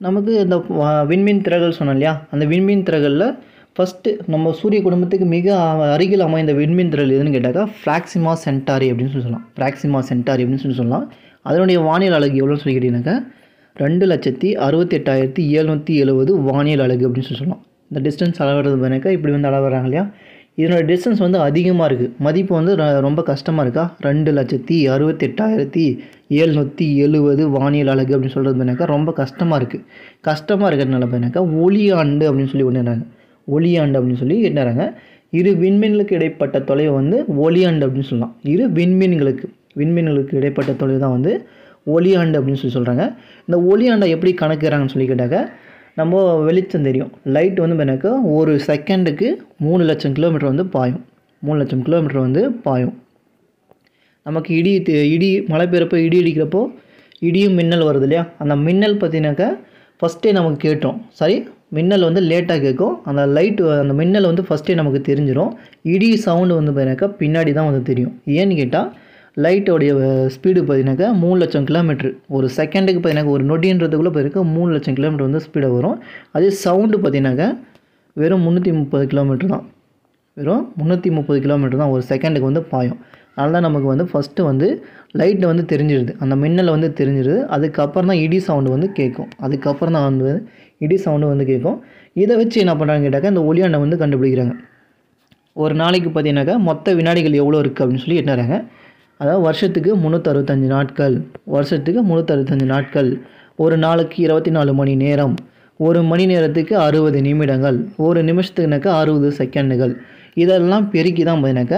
நமக்கு இந்த வ- விண்மீன் திரள்கள் சொன்னோம் இல்லையா அந்த விண்மீன் திரள்களில் ஃபஸ்ட்டு நம்ம சூரிய குடும்பத்துக்கு மிக அ- அருகில் அமைந்த விண்மீன் திரள் எதுன்னு கேட்டாக்கா ஃப்ராக்சிமா சென்டாரி அப்படின்னு சொல்லி சொல்லலாம் ஃப்ராக்சிமா சென்டாரி அப்படின்னு சொல்லி சொல்லலாம் அதனுடைய வானியல் அழகு எவ்வளோன்னு சொல்லி கேட்டிங்கனாக்கா ரெண்டு லட்சத்தி அறுபத்தி எட்டாயிரத்தி எழுநூற்றி எழுபது வானியல் அழகு அப்படின்னு சொல்லி சொல்லலாம் இந்த டிஸ்டன்ஸ் அளவிடுறது பண்ணாக்கா இப்படி வந்து அளவிடுறாங்க இல்லையா இதனோட டிஸ்டன்ஸ் வந்து அதிகமாக இருக்குது மதிப்பு வந்து ர- ரொம்ப கஷ்டமாக இருக்கா ரெண்டு லட்சத்தி அறுபத்தெட்டாயிரத்தி எழுநூற்றி எழுபது வானியல் அழகு அப்படின்னு சொல்கிறது பண்ணாக்கா ரொம்ப கஷ்டமாக இருக்குது கஷ்டமாக இருக்கிறதுனால பண்ணாக்கா ஒளியாண்டு அப்படின்னு சொல்லி ஒன்றுறாங்க ஒளியாண்டு அப்படின்னு சொல்லி எண்ணுறாங்க இரு விண்மீன்களுக்கு இடைப்பட்ட தொலைவை வந்து ஒளியாண்டு அப்படின்னு சொல்லலாம் இரு விண்மீன்களுக்கு விண்மீன்களுக்கு இடைப்பட்ட தொலைவு தான் வந்து ஒளியாண்டு அப்படின்னு சொல்லி சொல்கிறாங்க இந்த ஒளியாண்டை எப்படி கணக்குறாங்கன்னு சொல்லி கேட்டாக்க நம்ம வெளிச்சம் தெரியும் லைட் வந்து பார்த்தீங்கன்னாக்கா ஒரு செகண்டுக்கு மூணு லட்சம் கிலோமீட்டர் வந்து பாயும் மூணு லட்சம் கிலோமீட்டர் வந்து பாயும் நமக்கு இடி தி- இடி மழை பெய்யறப்போ இடி இடிக்கிறப்போ இடியும் மின்னல் வருது இல்லையா அந்த மின்னல் பார்த்தீங்கன்னாக்கா ஃபஸ்ட்டே நமக்கு கேட்டோம் சரி மின்னல் வந்து லேட்டாக கேட்கும் அந்த லைட் அந்த மின்னல் வந்து ஃபஸ்ட்டே நமக்கு தெரிஞ்சிடும் இடி சவுண்டு வந்து பார்த்தீங்கன்னாக்கா பின்னாடி தான் வந்து தெரியும் ஏன்னு கேட்டால் லைட்டோடைய ஸ்பீடு பார்த்தீங்கன்னாக்கா மூணு லட்சம் கிலோமீட்ரு ஒரு செகண்டுக்கு பார்த்தீங்கன்னா ஒரு நொடின்றதுக்குள்ளே போயிருக்க மூணு லட்சம் கிலோமீட்டர் வந்து ஸ்பீடாக வரும் அதே சவுண்டு பார்த்தீங்கன்னாக்கா வெறும் முந்நூற்றி முப்பது கிலோமீட்டர் தான் வெறும் முந்நூற்றி முப்பது கிலோமீட்டர் தான் ஒரு செகண்டுக்கு வந்து பாயும் அதனால தான் நமக்கு வந்து ஃபஸ்ட்டு வந்து லைட்டு வந்து தெரிஞ்சிருது அந்த மின்னல் வந்து தெரிஞ்சிருது அதுக்கப்புறம் தான் இடி சவுண்டு வந்து கேட்கும் அதுக்கப்புறம் தான் வந்து இடி சவுண்டு வந்து கேட்கும் இதை வச்சு என்ன பண்ணுறாங்க கேட்டாக்கா இந்த ஒளியாண்டை வந்து கண்டுபிடிக்கிறாங்க ஒரு நாளைக்கு பார்த்தீங்கன்னாக்கா மொத்த வினாடிகள் எவ்வளோ இருக்குது அப்படின்னு சொல்லி எண்ணுறாங்க அதாவது வருஷத்துக்கு முந்நூற்றறுபத்தஞ்சு நாட்கள் வருஷத்துக்கு முந்நூற்றறுபத்தஞ்சு நாட்கள் ஒரு நாளுக்கு இருபத்தி நாலு மணி நேரம் ஒரு மணி நேரத்துக்கு அறுபது நிமிடங்கள் ஒரு நிமிஷத்துக்குனாக்கா அறுபது செகண்டுகள் இதெல்லாம் பெருக்கி தான் பார்த்தீங்கன்னாக்கா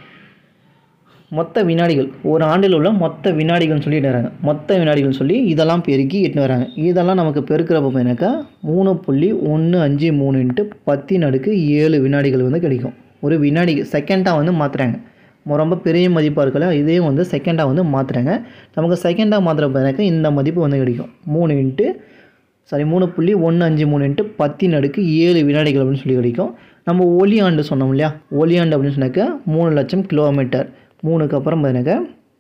மொத்த வினாடிகள் ஒரு ஆண்டில் உள்ள மொத்த வினாடிகள்னு சொல்லி எண்ணுறாங்க மொத்த வினாடிகள் சொல்லி இதெல்லாம் பெருக்கி எட்டுன்னு வராங்க இதெல்லாம் நமக்கு பெருக்கிறப்ப பார்த்தீங்கன்னாக்கா மூணு புள்ளி ஒன்று அஞ்சு மூணு இன்ட்டு பத்தின் அடுக்கு ஏழு வினாடிகள் வந்து கிடைக்கும் ஒரு வினாடி செகண்டாக வந்து மாற்றுறாங்க ரொம்ப பெரிய மதிப்பாக இருக்கல இதையும் வந்து செகண்டாக வந்து மாற்றுறாங்க நமக்கு செகண்டாக மாற்றுற பார்த்தீங்கன்னாக்கா இந்த மதிப்பு வந்து கிடைக்கும் மூணு இன்ட்டு சாரி மூணு புள்ளி ஒன்று அஞ்சு மூணு இன்ட்டு பத்தின் அடுக்கு ஏழு வினாடிகள் அப்படின்னு சொல்லி கிடைக்கும் நம்ம ஒளியாண்டு சொன்னோம் இல்லையா ஒளியாண்டு அப்படின்னு சொன்னாக்கா மூணு லட்சம் கிலோமீட்டர் மூணுக்கு அப்புறம் பார்த்தீங்கன்னாக்கா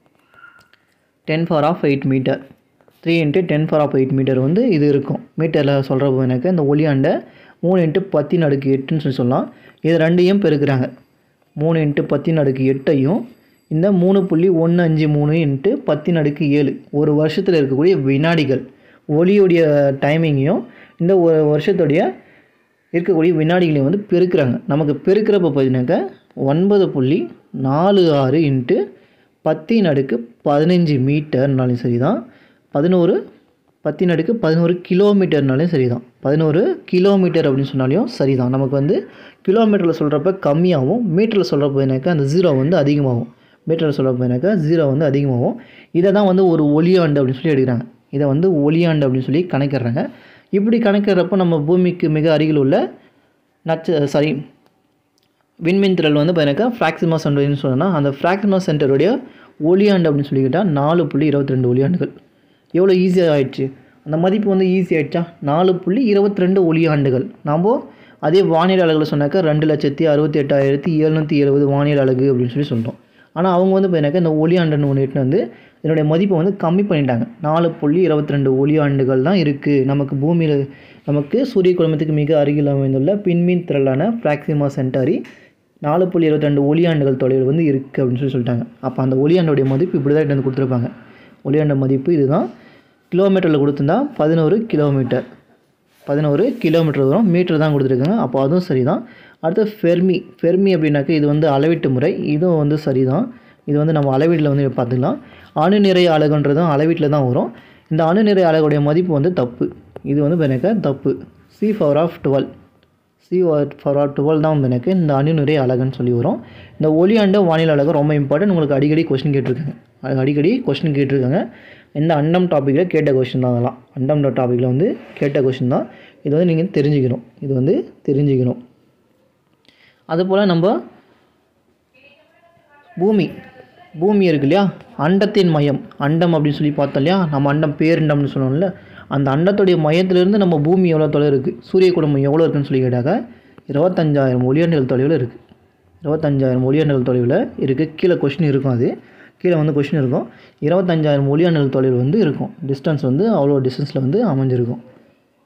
ten power of eight metre three into ten power of eight metre வந்து இது இருக்கும் மீட்டரில் சொல்கிறப்போ எனக்கு இந்த ஒளியாண்டை மூணு இன்ட்டு பத்தின் அடுக்கு எட்டுன்னு சொல்லி சொல்லலாம் இது ரெண்டையும் பெருக்குறாங்க மூணு இன்ட்டு பத்தின் அடுக்கு எட்டையும் இந்த மூணு புள்ளி ஒன்று அஞ்சு மூணு இன்ட்டு பத்தின் அடுக்கு ஏழு ஒரு வருஷத்தில் இருக்கக்கூடிய வினாடிகள் ஒளியுடைய டைமிங்கையும் இந்த ஒரு வருஷத்துடைய இருக்கக்கூடிய வினாடிகளையும் வந்து பெருக்குறாங்க நமக்கு பெருக்கிறப்ப பார்த்தீங்கன்னாக்கா ஒன்பது புள்ளி நாலு ஆறு இன்ட்டு பத்தின் அடுக்கு பதினஞ்சு மீட்டர்னாலும் சரி தான் பதினோரு பத்தின் அடுக்கு பதினோரு கிலோமீட்டர்னாலும் சரி தான் பதினோரு கிலோமீட்டர் அப்படின்னு சொன்னாலையும் சரி தான் நமக்கு வந்து கிலோமீட்டரில் சொல்கிறப்ப கம்மியாகும் மீட்டரில் சொல்கிறப்ப என்னக்கா அந்த ஜீரோ வந்து அதிகமாகும் மீட்டரில் சொல்கிறப்ப என்னக்கா ஜீரோ வந்து அதிகமாகும் இதை தான் வந்து ஒரு ஒளியாண்டு அப்படின்னு சொல்லி எடுக்கிறாங்க இதை வந்து ஒளியாண்டு அப்படின்னு சொல்லி கணக்கிடுறாங்க இப்படி கணக்கிடுறப்போ நம்ம பூமிக்கு மிக அருகில் உள்ள நட்ச சாரி விண்மீன் திரள் வந்து பார்த்தீங்கன்னா ஃப்ராக்சிமா சென்டர்னு சொன்னால் அந்த ஃப்ராக்சிமா சென்டருடைய ஒளியாண்டு அப்படின்னு சொல்லிக்கிட்டால் நாலு புள்ளி இருபத்தி ரெண்டு ஒளியாண்டுகள் எவ்வளோ ஈஸியாக ஆயிடுச்சு அந்த மதிப்பு வந்து ஈஸி ஆயிடுச்சா நாலு புள்ளி இருபத்தி ரெண்டு ஒளியாண்டுகள் நாம் அதே வானிலை அலகுல சொன்னாக்கா ரெண்டு லட்சத்தி அறுபத்தி எட்டாயிரத்தி எழுநூற்றி எழுபது வானிலை அலகு அப்படின்னு சொல்லி சொல்கிறோம் ஆனால் அவங்க வந்து பார்த்தீங்கன்னாக்கா இந்த ஒளியாண்டுன்னு ஒன்று எட்டுன்னு வந்து இதனுடைய மதிப்பை வந்து கம்மி பண்ணிட்டாங்க நாலு புள்ளி இருபத்தி ரெண்டு ஒளியாண்டுகள் தான் இருக்குது நமக்கு பூமியில் நமக்கு சூரிய குடும்பத்துக்கு மிக அருகில் அமைந்துள்ள பின்மீன் திரளான ஃப்ராக்சிமா சென்டாரி நாலு புள்ளி இருபத்தி ரெண்டு ஒளியாண்டுகள் தொலைவில் வந்து இருக்குது அப்படின்னு சொல்லி சொல்லிட்டாங்க அப்போ அந்த ஒளியாண்டுடைய மதிப்பு இப்படி தான் எடுத்து வந்து கொடுத்துருப்பாங்க ஒளியாண்ட மதிப்பு இதுதான் கிலோமீட்டரில் கொடுத்துருந்தா பதினோரு கிலோமீட்டர் பதினோரு கிலோமீட்டர் தூரம் மீட்டர் தான் கொடுத்துருக்காங்க அப்போ அதுவும் சரி தான் அடுத்து ஃபெர்மி ஃபெர்மி அப்படின்னாக்கா இது வந்து அளவீட்டு முறை இதுவும் வந்து சரி தான் இது வந்து நம்ம அளவீட்டில் வந்து பார்த்துக்கலாம் அணு நிறை அலகுன்றதும் அளவீட்டில் தான் வரும் இந்த அணு நிறை அலகுடைய மதிப்பு வந்து தப்பு இது வந்து எனக்கு தப்பு see power of twelve see four or twelve தான் வந்து எனக்கு இந்த அணு நிறை அழகுன்னு சொல்லி வரும் இந்த ஒளியாண்ட வானிலை அழகு ரொம்ப இம்பார்ட்டன்ட் உங்களுக்கு அடிக்கடி கொஸ்டின் கேட்டிருக்காங்க அது அடிக்கடி கொஸ்டின் கேட்டிருக்காங்க இந்த அண்டம் டாப்பிக்கில் கேட்ட கொஸ்டின் தான் அதெல்லாம் அண்டம் டாப்பிக்கில் வந்து கேட்ட கொஸ்டின் தான் இது வந்து நீங்கள் தெரிஞ்சுக்கணும் இது வந்து தெரிஞ்சுக்கணும் அதுபோல் நம்ம பூமி பூமி இருக்கு இல்லையா அண்டத்தின் மையம் அண்டம் அப்படின்னு சொல்லி பார்த்தோம் இல்லையா நம்ம அண்டம் பேரண்டம்னு சொன்னோம்ல அந்த அண்டத்துடைய மையத்திலிருந்து நம்ம பூமி எவ்வளோ தொலைவு இருக்குது சூரிய குடும்பம் எவ்வளோ இருக்குன்னு சொல்லி கேட்டாக்க இருபத்தஞ்சாயிரம் ஒளியாண்டுகள் தொலைவில் இருக்குது இருபத்தஞ்சாயிரம் ஒளியாண்டுகள் தொலைவில் இருக்குது கீழே கொஷின் இருக்கும் அது கீழே வந்து கொஷின் இருக்கும் இருபத்தஞ்சாயிரம் ஒளியாண்டுகள் தொலைவில் வந்து இருக்கும் டிஸ்டன்ஸ் வந்து அவ்வளோ டிஸ்டன்ஸில் வந்து அமைஞ்சிருக்கும்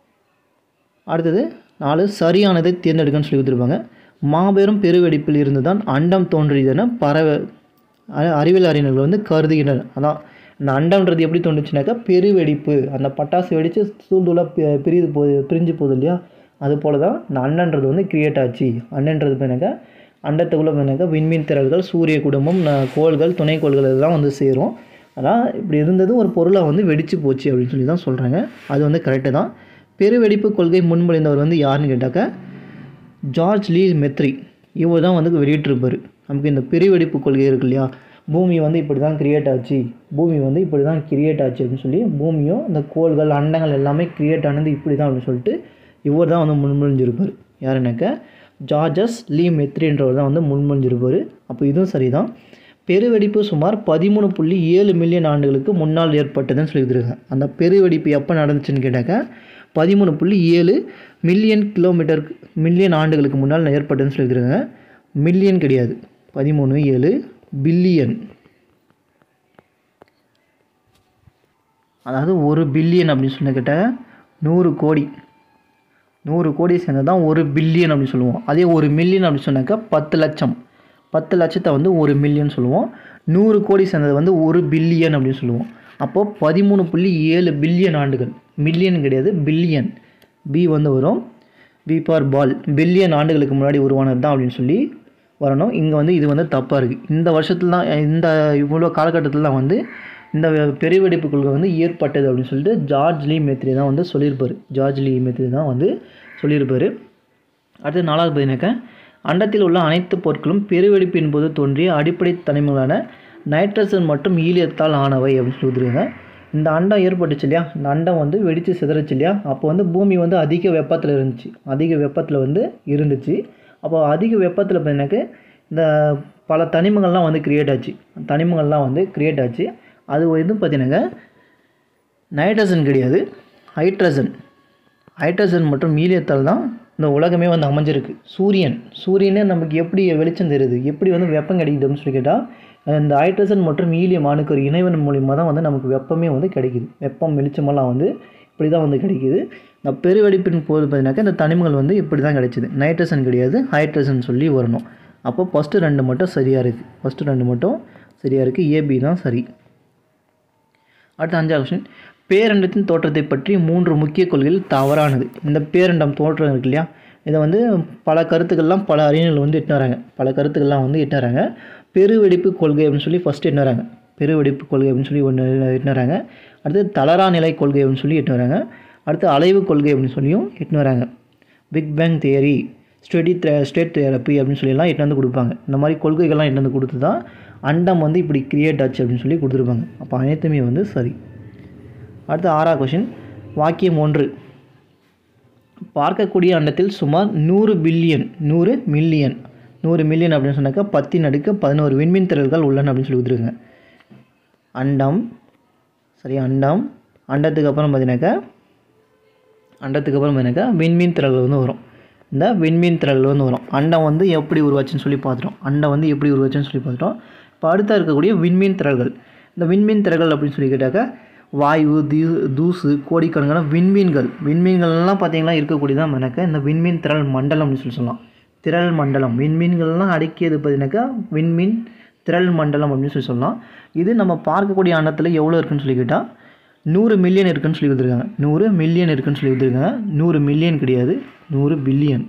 அடுத்தது நாலு சரியானதை தேர்ந்தெடுக்கன்னு சொல்லி கொடுத்துருப்பாங்க மாபெரும் பெருவெடிப்பில் இருந்து தான் அண்டம் தோன்றியதென பரவ அ- அறிவியல் அறிஞர்கள் வந்து கருதுகின்றனர் அதான் இந்த அண்டம்ன்றது எப்படி தோணுச்சுனாக்கா பெருவெடிப்பு அந்த பட்டாசு வெடித்து தூள் தூளாக பிரியுது போகுது பிரிஞ்சு போகுது இல்லையா அது போல தான் இந்த அண்டன்றது வந்து கிரியேட் ஆச்சு அண்டன்றது பார்த்தீங்கன்னாக்கா அண்டத்துக்குள்ளே பார்த்தீங்கன்னாக்கா விண்மீன் திரள்கள் சூரிய குடும்பம் ந- கோள்கள் துணைக்கோள்கள் இதெல்லாம் வந்து சேரும் ஆனால் இப்படி இருந்தது ஒரு பொருளை வந்து வெடிச்சு போச்சு அப்படின்னு சொல்லி தான் சொல்கிறாங்க அது வந்து கரெக்டு தான் பெருவெடிப்பு கொள்கை முன்மொழிந்தவர் வந்து யாருன்னு கேட்டாக்கா ஜார்ஜ் லீ மெத்ரி இவர் தான் வந்து வெளியிட்டிருப்பார் நமக்கு இந்த பெருவெடிப்பு கொள்கை இருக்கு இல்லையா பூமி வந்து இப்படி தான் கிரியேட் ஆச்சு பூமி வந்து இப்படி தான் கிரியேட் ஆச்சு அப்படின்னு சொல்லி பூமியும் இந்த கோள்கள் அண்டங்கள் எல்லாமே கிரியேட் ஆனது இப்படி தான் அப்படின்னு சொல்லிட்டு இவர் தான் வந்து முன்மொழிஞ்சிருப்பார் யாருனாக்கா ஜார்ஜஸ் லீ மெத்ரின்றவர் தான் வந்து முன்மொழிஞ்சிருப்பார் அப்போ இதுவும் சரிதான் பெருவெடிப்பு சுமார் பதிமூணு புள்ளி ஏழு மில்லியன் ஆண்டுகளுக்கு முன்னால் ஏற்பட்டதுன்னு சொல்லியிருக்காங்க அந்த பெருவெடிப்பு எப்போ நடந்துச்சுன்னு கேட்டாக்கா பதிமூணு புள்ளி ஏழு மில்லியன் கிலோமீட்டர் மில்லியன் ஆண்டுகளுக்கு முன்னால் ஏற்பட்டதுன்னு சொல்லியிருக்காங்க மில்லியன் கிடையாது பதிமூணு ஏழு பில்லியன் அதாவது ஒரு பில்லியன் அப்படின்னு சொன்ன கேட்டால் நூறு கோடி நூறு கோடி சேர்ந்தது தான் ஒரு பில்லியன் அப்படின்னு சொல்லுவோம் அதே ஒரு மில்லியன் அப்படின்னு சொன்னாக்கா பத்து லட்சம் பத்து லட்சத்தை வந்து ஒரு மில்லியன் சொல்லுவோம் நூறு கோடி சேர்ந்தது வந்து ஒரு பில்லியன் அப்படின்னு சொல்லுவோம் அப்போது பதிமூணு புள்ளி ஏழு பில்லியன் ஆண்டுகள் மில்லியன் கிடையாது பில்லியன் பி வந்து வரும் பி ஃபார் பால் பில்லியன் ஆண்டுகளுக்கு முன்னாடி உருவானது தான் அப்படின்னு சொல்லி வரணும் இங்கே வந்து இது வந்து தப்பாக இருக்குது இந்த வருஷத்துல தான் இந்த இவ்வளோ காலகட்டத்தில் தான் வந்து இந்த பெருவெடிப்பு கொள்கை வந்து ஏற்பட்டது அப்படின்னு சொல்லிட்டு ஜார்ஜ் லீ மேத்ரி தான் வந்து சொல்லியிருப்பார் ஜார்ஜ் லீ மேத்ரி தான் வந்து சொல்லியிருப்பார் அடுத்து நாலாவது பார்த்தீங்கன்னாக்கா அண்டத்தில் உள்ள அனைத்து பொருட்களும் பெருவெடிப்பின் போது தோன்றிய அடிப்படை தனிமங்களான நைட்ரஜன் மற்றும் ஈலியத்தால் ஆனவை அப்படின்னு சொல்லி கொடுத்துருக்காங்க இந்த அண்டம் ஏற்பட்டுச்சு இல்லையா இந்த அண்டம் வந்து வெடித்து சிதறச்சு இல்லையா அப்போ வந்து பூமி வந்து அதிக வெப்பத்தில் இருந்துச்சு அதிக வெப்பத்தில் வந்து இருந்துச்சு அப்போ அதிக வெப்பத்தில் பார்த்தீங்கன்னாக்க இந்த பல தனிமங்கள்லாம் வந்து கிரியேட் ஆச்சு தனிமங்கள்லாம் வந்து கிரியேட் ஆச்சு அது வந்து பார்த்தீங்கன்னாக்க நைட்ரஜன் கிடையாது ஹைட்ரஜன் ஹைட்ரஜன் மற்றும் மீலியத்தால் தான் இந்த உலகமே வந்து அமைஞ்சிருக்கு சூரியன் சூரியனே நமக்கு எப்படி வெளிச்சம் தெரியுது எப்படி வந்து வெப்பம் கிடைக்குது அப்படின்னு சொல்லி கேட்டால் இந்த ஹைட்ரஜன் மற்றும் ஈலியம் அணுக்கு ஒரு இணைவன் மூலியமாக தான் வந்து நமக்கு வெப்பமே வந்து கிடைக்குது வெப்பம் வெளிச்சமெல்லாம் வந்து இப்படி தான் வந்து கிடைக்குது இந்த பெருவெடிப்பின் போது பார்த்தீங்கன்னாக்கா இந்த தனிமங்கள் வந்து இப்படி தான் கிடைச்சிது நைட்ரஜன் கிடையாது ஹைட்ரஜன் சொல்லி வரணும் அப்போ ஃபஸ்ட்டு ரெண்டு மட்டும் சரியாக இருக்குது ஃபஸ்ட்டு ரெண்டு மட்டும் சரியாக இருக்குது ஏபி தான் சரி அடுத்த அஞ்சாவது கொஸ்டின் பேரண்டத்தின் தோற்றத்தை பற்றி மூன்று முக்கிய கொள்கைகள் தவறானது இந்த பேரண்டம் தோற்றம் இருக்கு இல்லையா இதை வந்து பல கருத்துக்கள்லாம் பல அறிஞர்கள் வந்து எட்டு வராங்க பல கருத்துக்கள்லாம் வந்து எட்டு வராங்க பெருவெடிப்பு கொள்கை அப்படின்னு சொல்லி ஃபஸ்ட்டு எட்டு வராங்க பெருவெடிப்பு கொள்கை அப்படின்னு சொல்லி ஒன்று எட்டு வராங்க அடுத்து தளரா நிலை கொள்கை அப்படின்னு சொல்லி எட்டு வராங்க அடுத்து அலைவு கொள்கை அப்படின்னு சொல்லியும் எட்டு வராங்க big bang theory steady state theory அப்படின்னு சொல்லிலாம் எட்டு வந்து கொடுப்பாங்க இந்த மாதிரி கொள்கைகள்லாம் எட்டு வந்து கொடுத்து தான் அண்டம் வந்து இப்படி கிரியேட் ஆச்சு அப்படின்னு சொல்லி கொடுத்துருப்பாங்க அப்போ அனைத்துமே வந்து சரி அடுத்து ஆறா கொஷின் வாக்கியம் ஒன்று பார்க்கக்கூடிய அண்டத்தில் சுமார் நூறு பில்லியன் நூறு மில்லியன் நூறு மில்லியன் அப்படின்னு சொன்னாக்கா பத்தின் அடுக்கு பதினோரு விண்மீன் திரள்கள் உள்ளன அப்படின்னு சொல்லி கொடுத்துருங்க அண்டம் சரி அண்டம் அண்டத்துக்கு அப்புறம் பார்த்தீங்கன்னாக்கா அண்டத்துக்கு அப்புறம் பார்த்தீங்கன்னாக்கா விண்மீன் திரள்கள் வந்து வரும் இந்த விண்மீன் திரள்கள் வந்து வரும் அண்டம் வந்து எப்படி உருவாச்சுன்னு சொல்லி பார்த்துட்டோம் அண்டம் வந்து எப்படி உருவாச்சுன்னு சொல்லி பார்த்துட்டோம் இப்போ அடுத்தா இருக்கக்கூடிய விண்மீன் திரள்கள் இந்த விண்மீன் திரள்கள் அப்படின்னு சொல்லி கேட்டாக்கா வாயு தீ தூசு கோடிக்கணக்கான விண்மீன்கள் விண்மீன்கள்லாம் பார்த்தீங்கன்னா இருக்கக்கூடியதான் எனக்கு இந்த விண்மீன் திரள் மண்டலம் அப்படின்னு சொல்லி சொல்லலாம் திரள் மண்டலம் விண்மீன்கள்லாம் அடக்கியது பார்த்தீங்கன்னாக்கா விண்மீன் திரள் மண்டலம் அப்படின்னு சொல்லி சொல்லலாம் இது நம்ம பார்க்கக்கூடிய அண்டத்தில் எவ்வளோ இருக்குன்னு சொல்லி கேட்டால் நூறு மில்லியன் இருக்குன்னு சொல்லி கொடுத்துருக்காங்க நூறு மில்லியன் இருக்குன்னு சொல்லி கொடுத்துருக்காங்க நூறு மில்லியன் கிடையாது நூறு பில்லியன்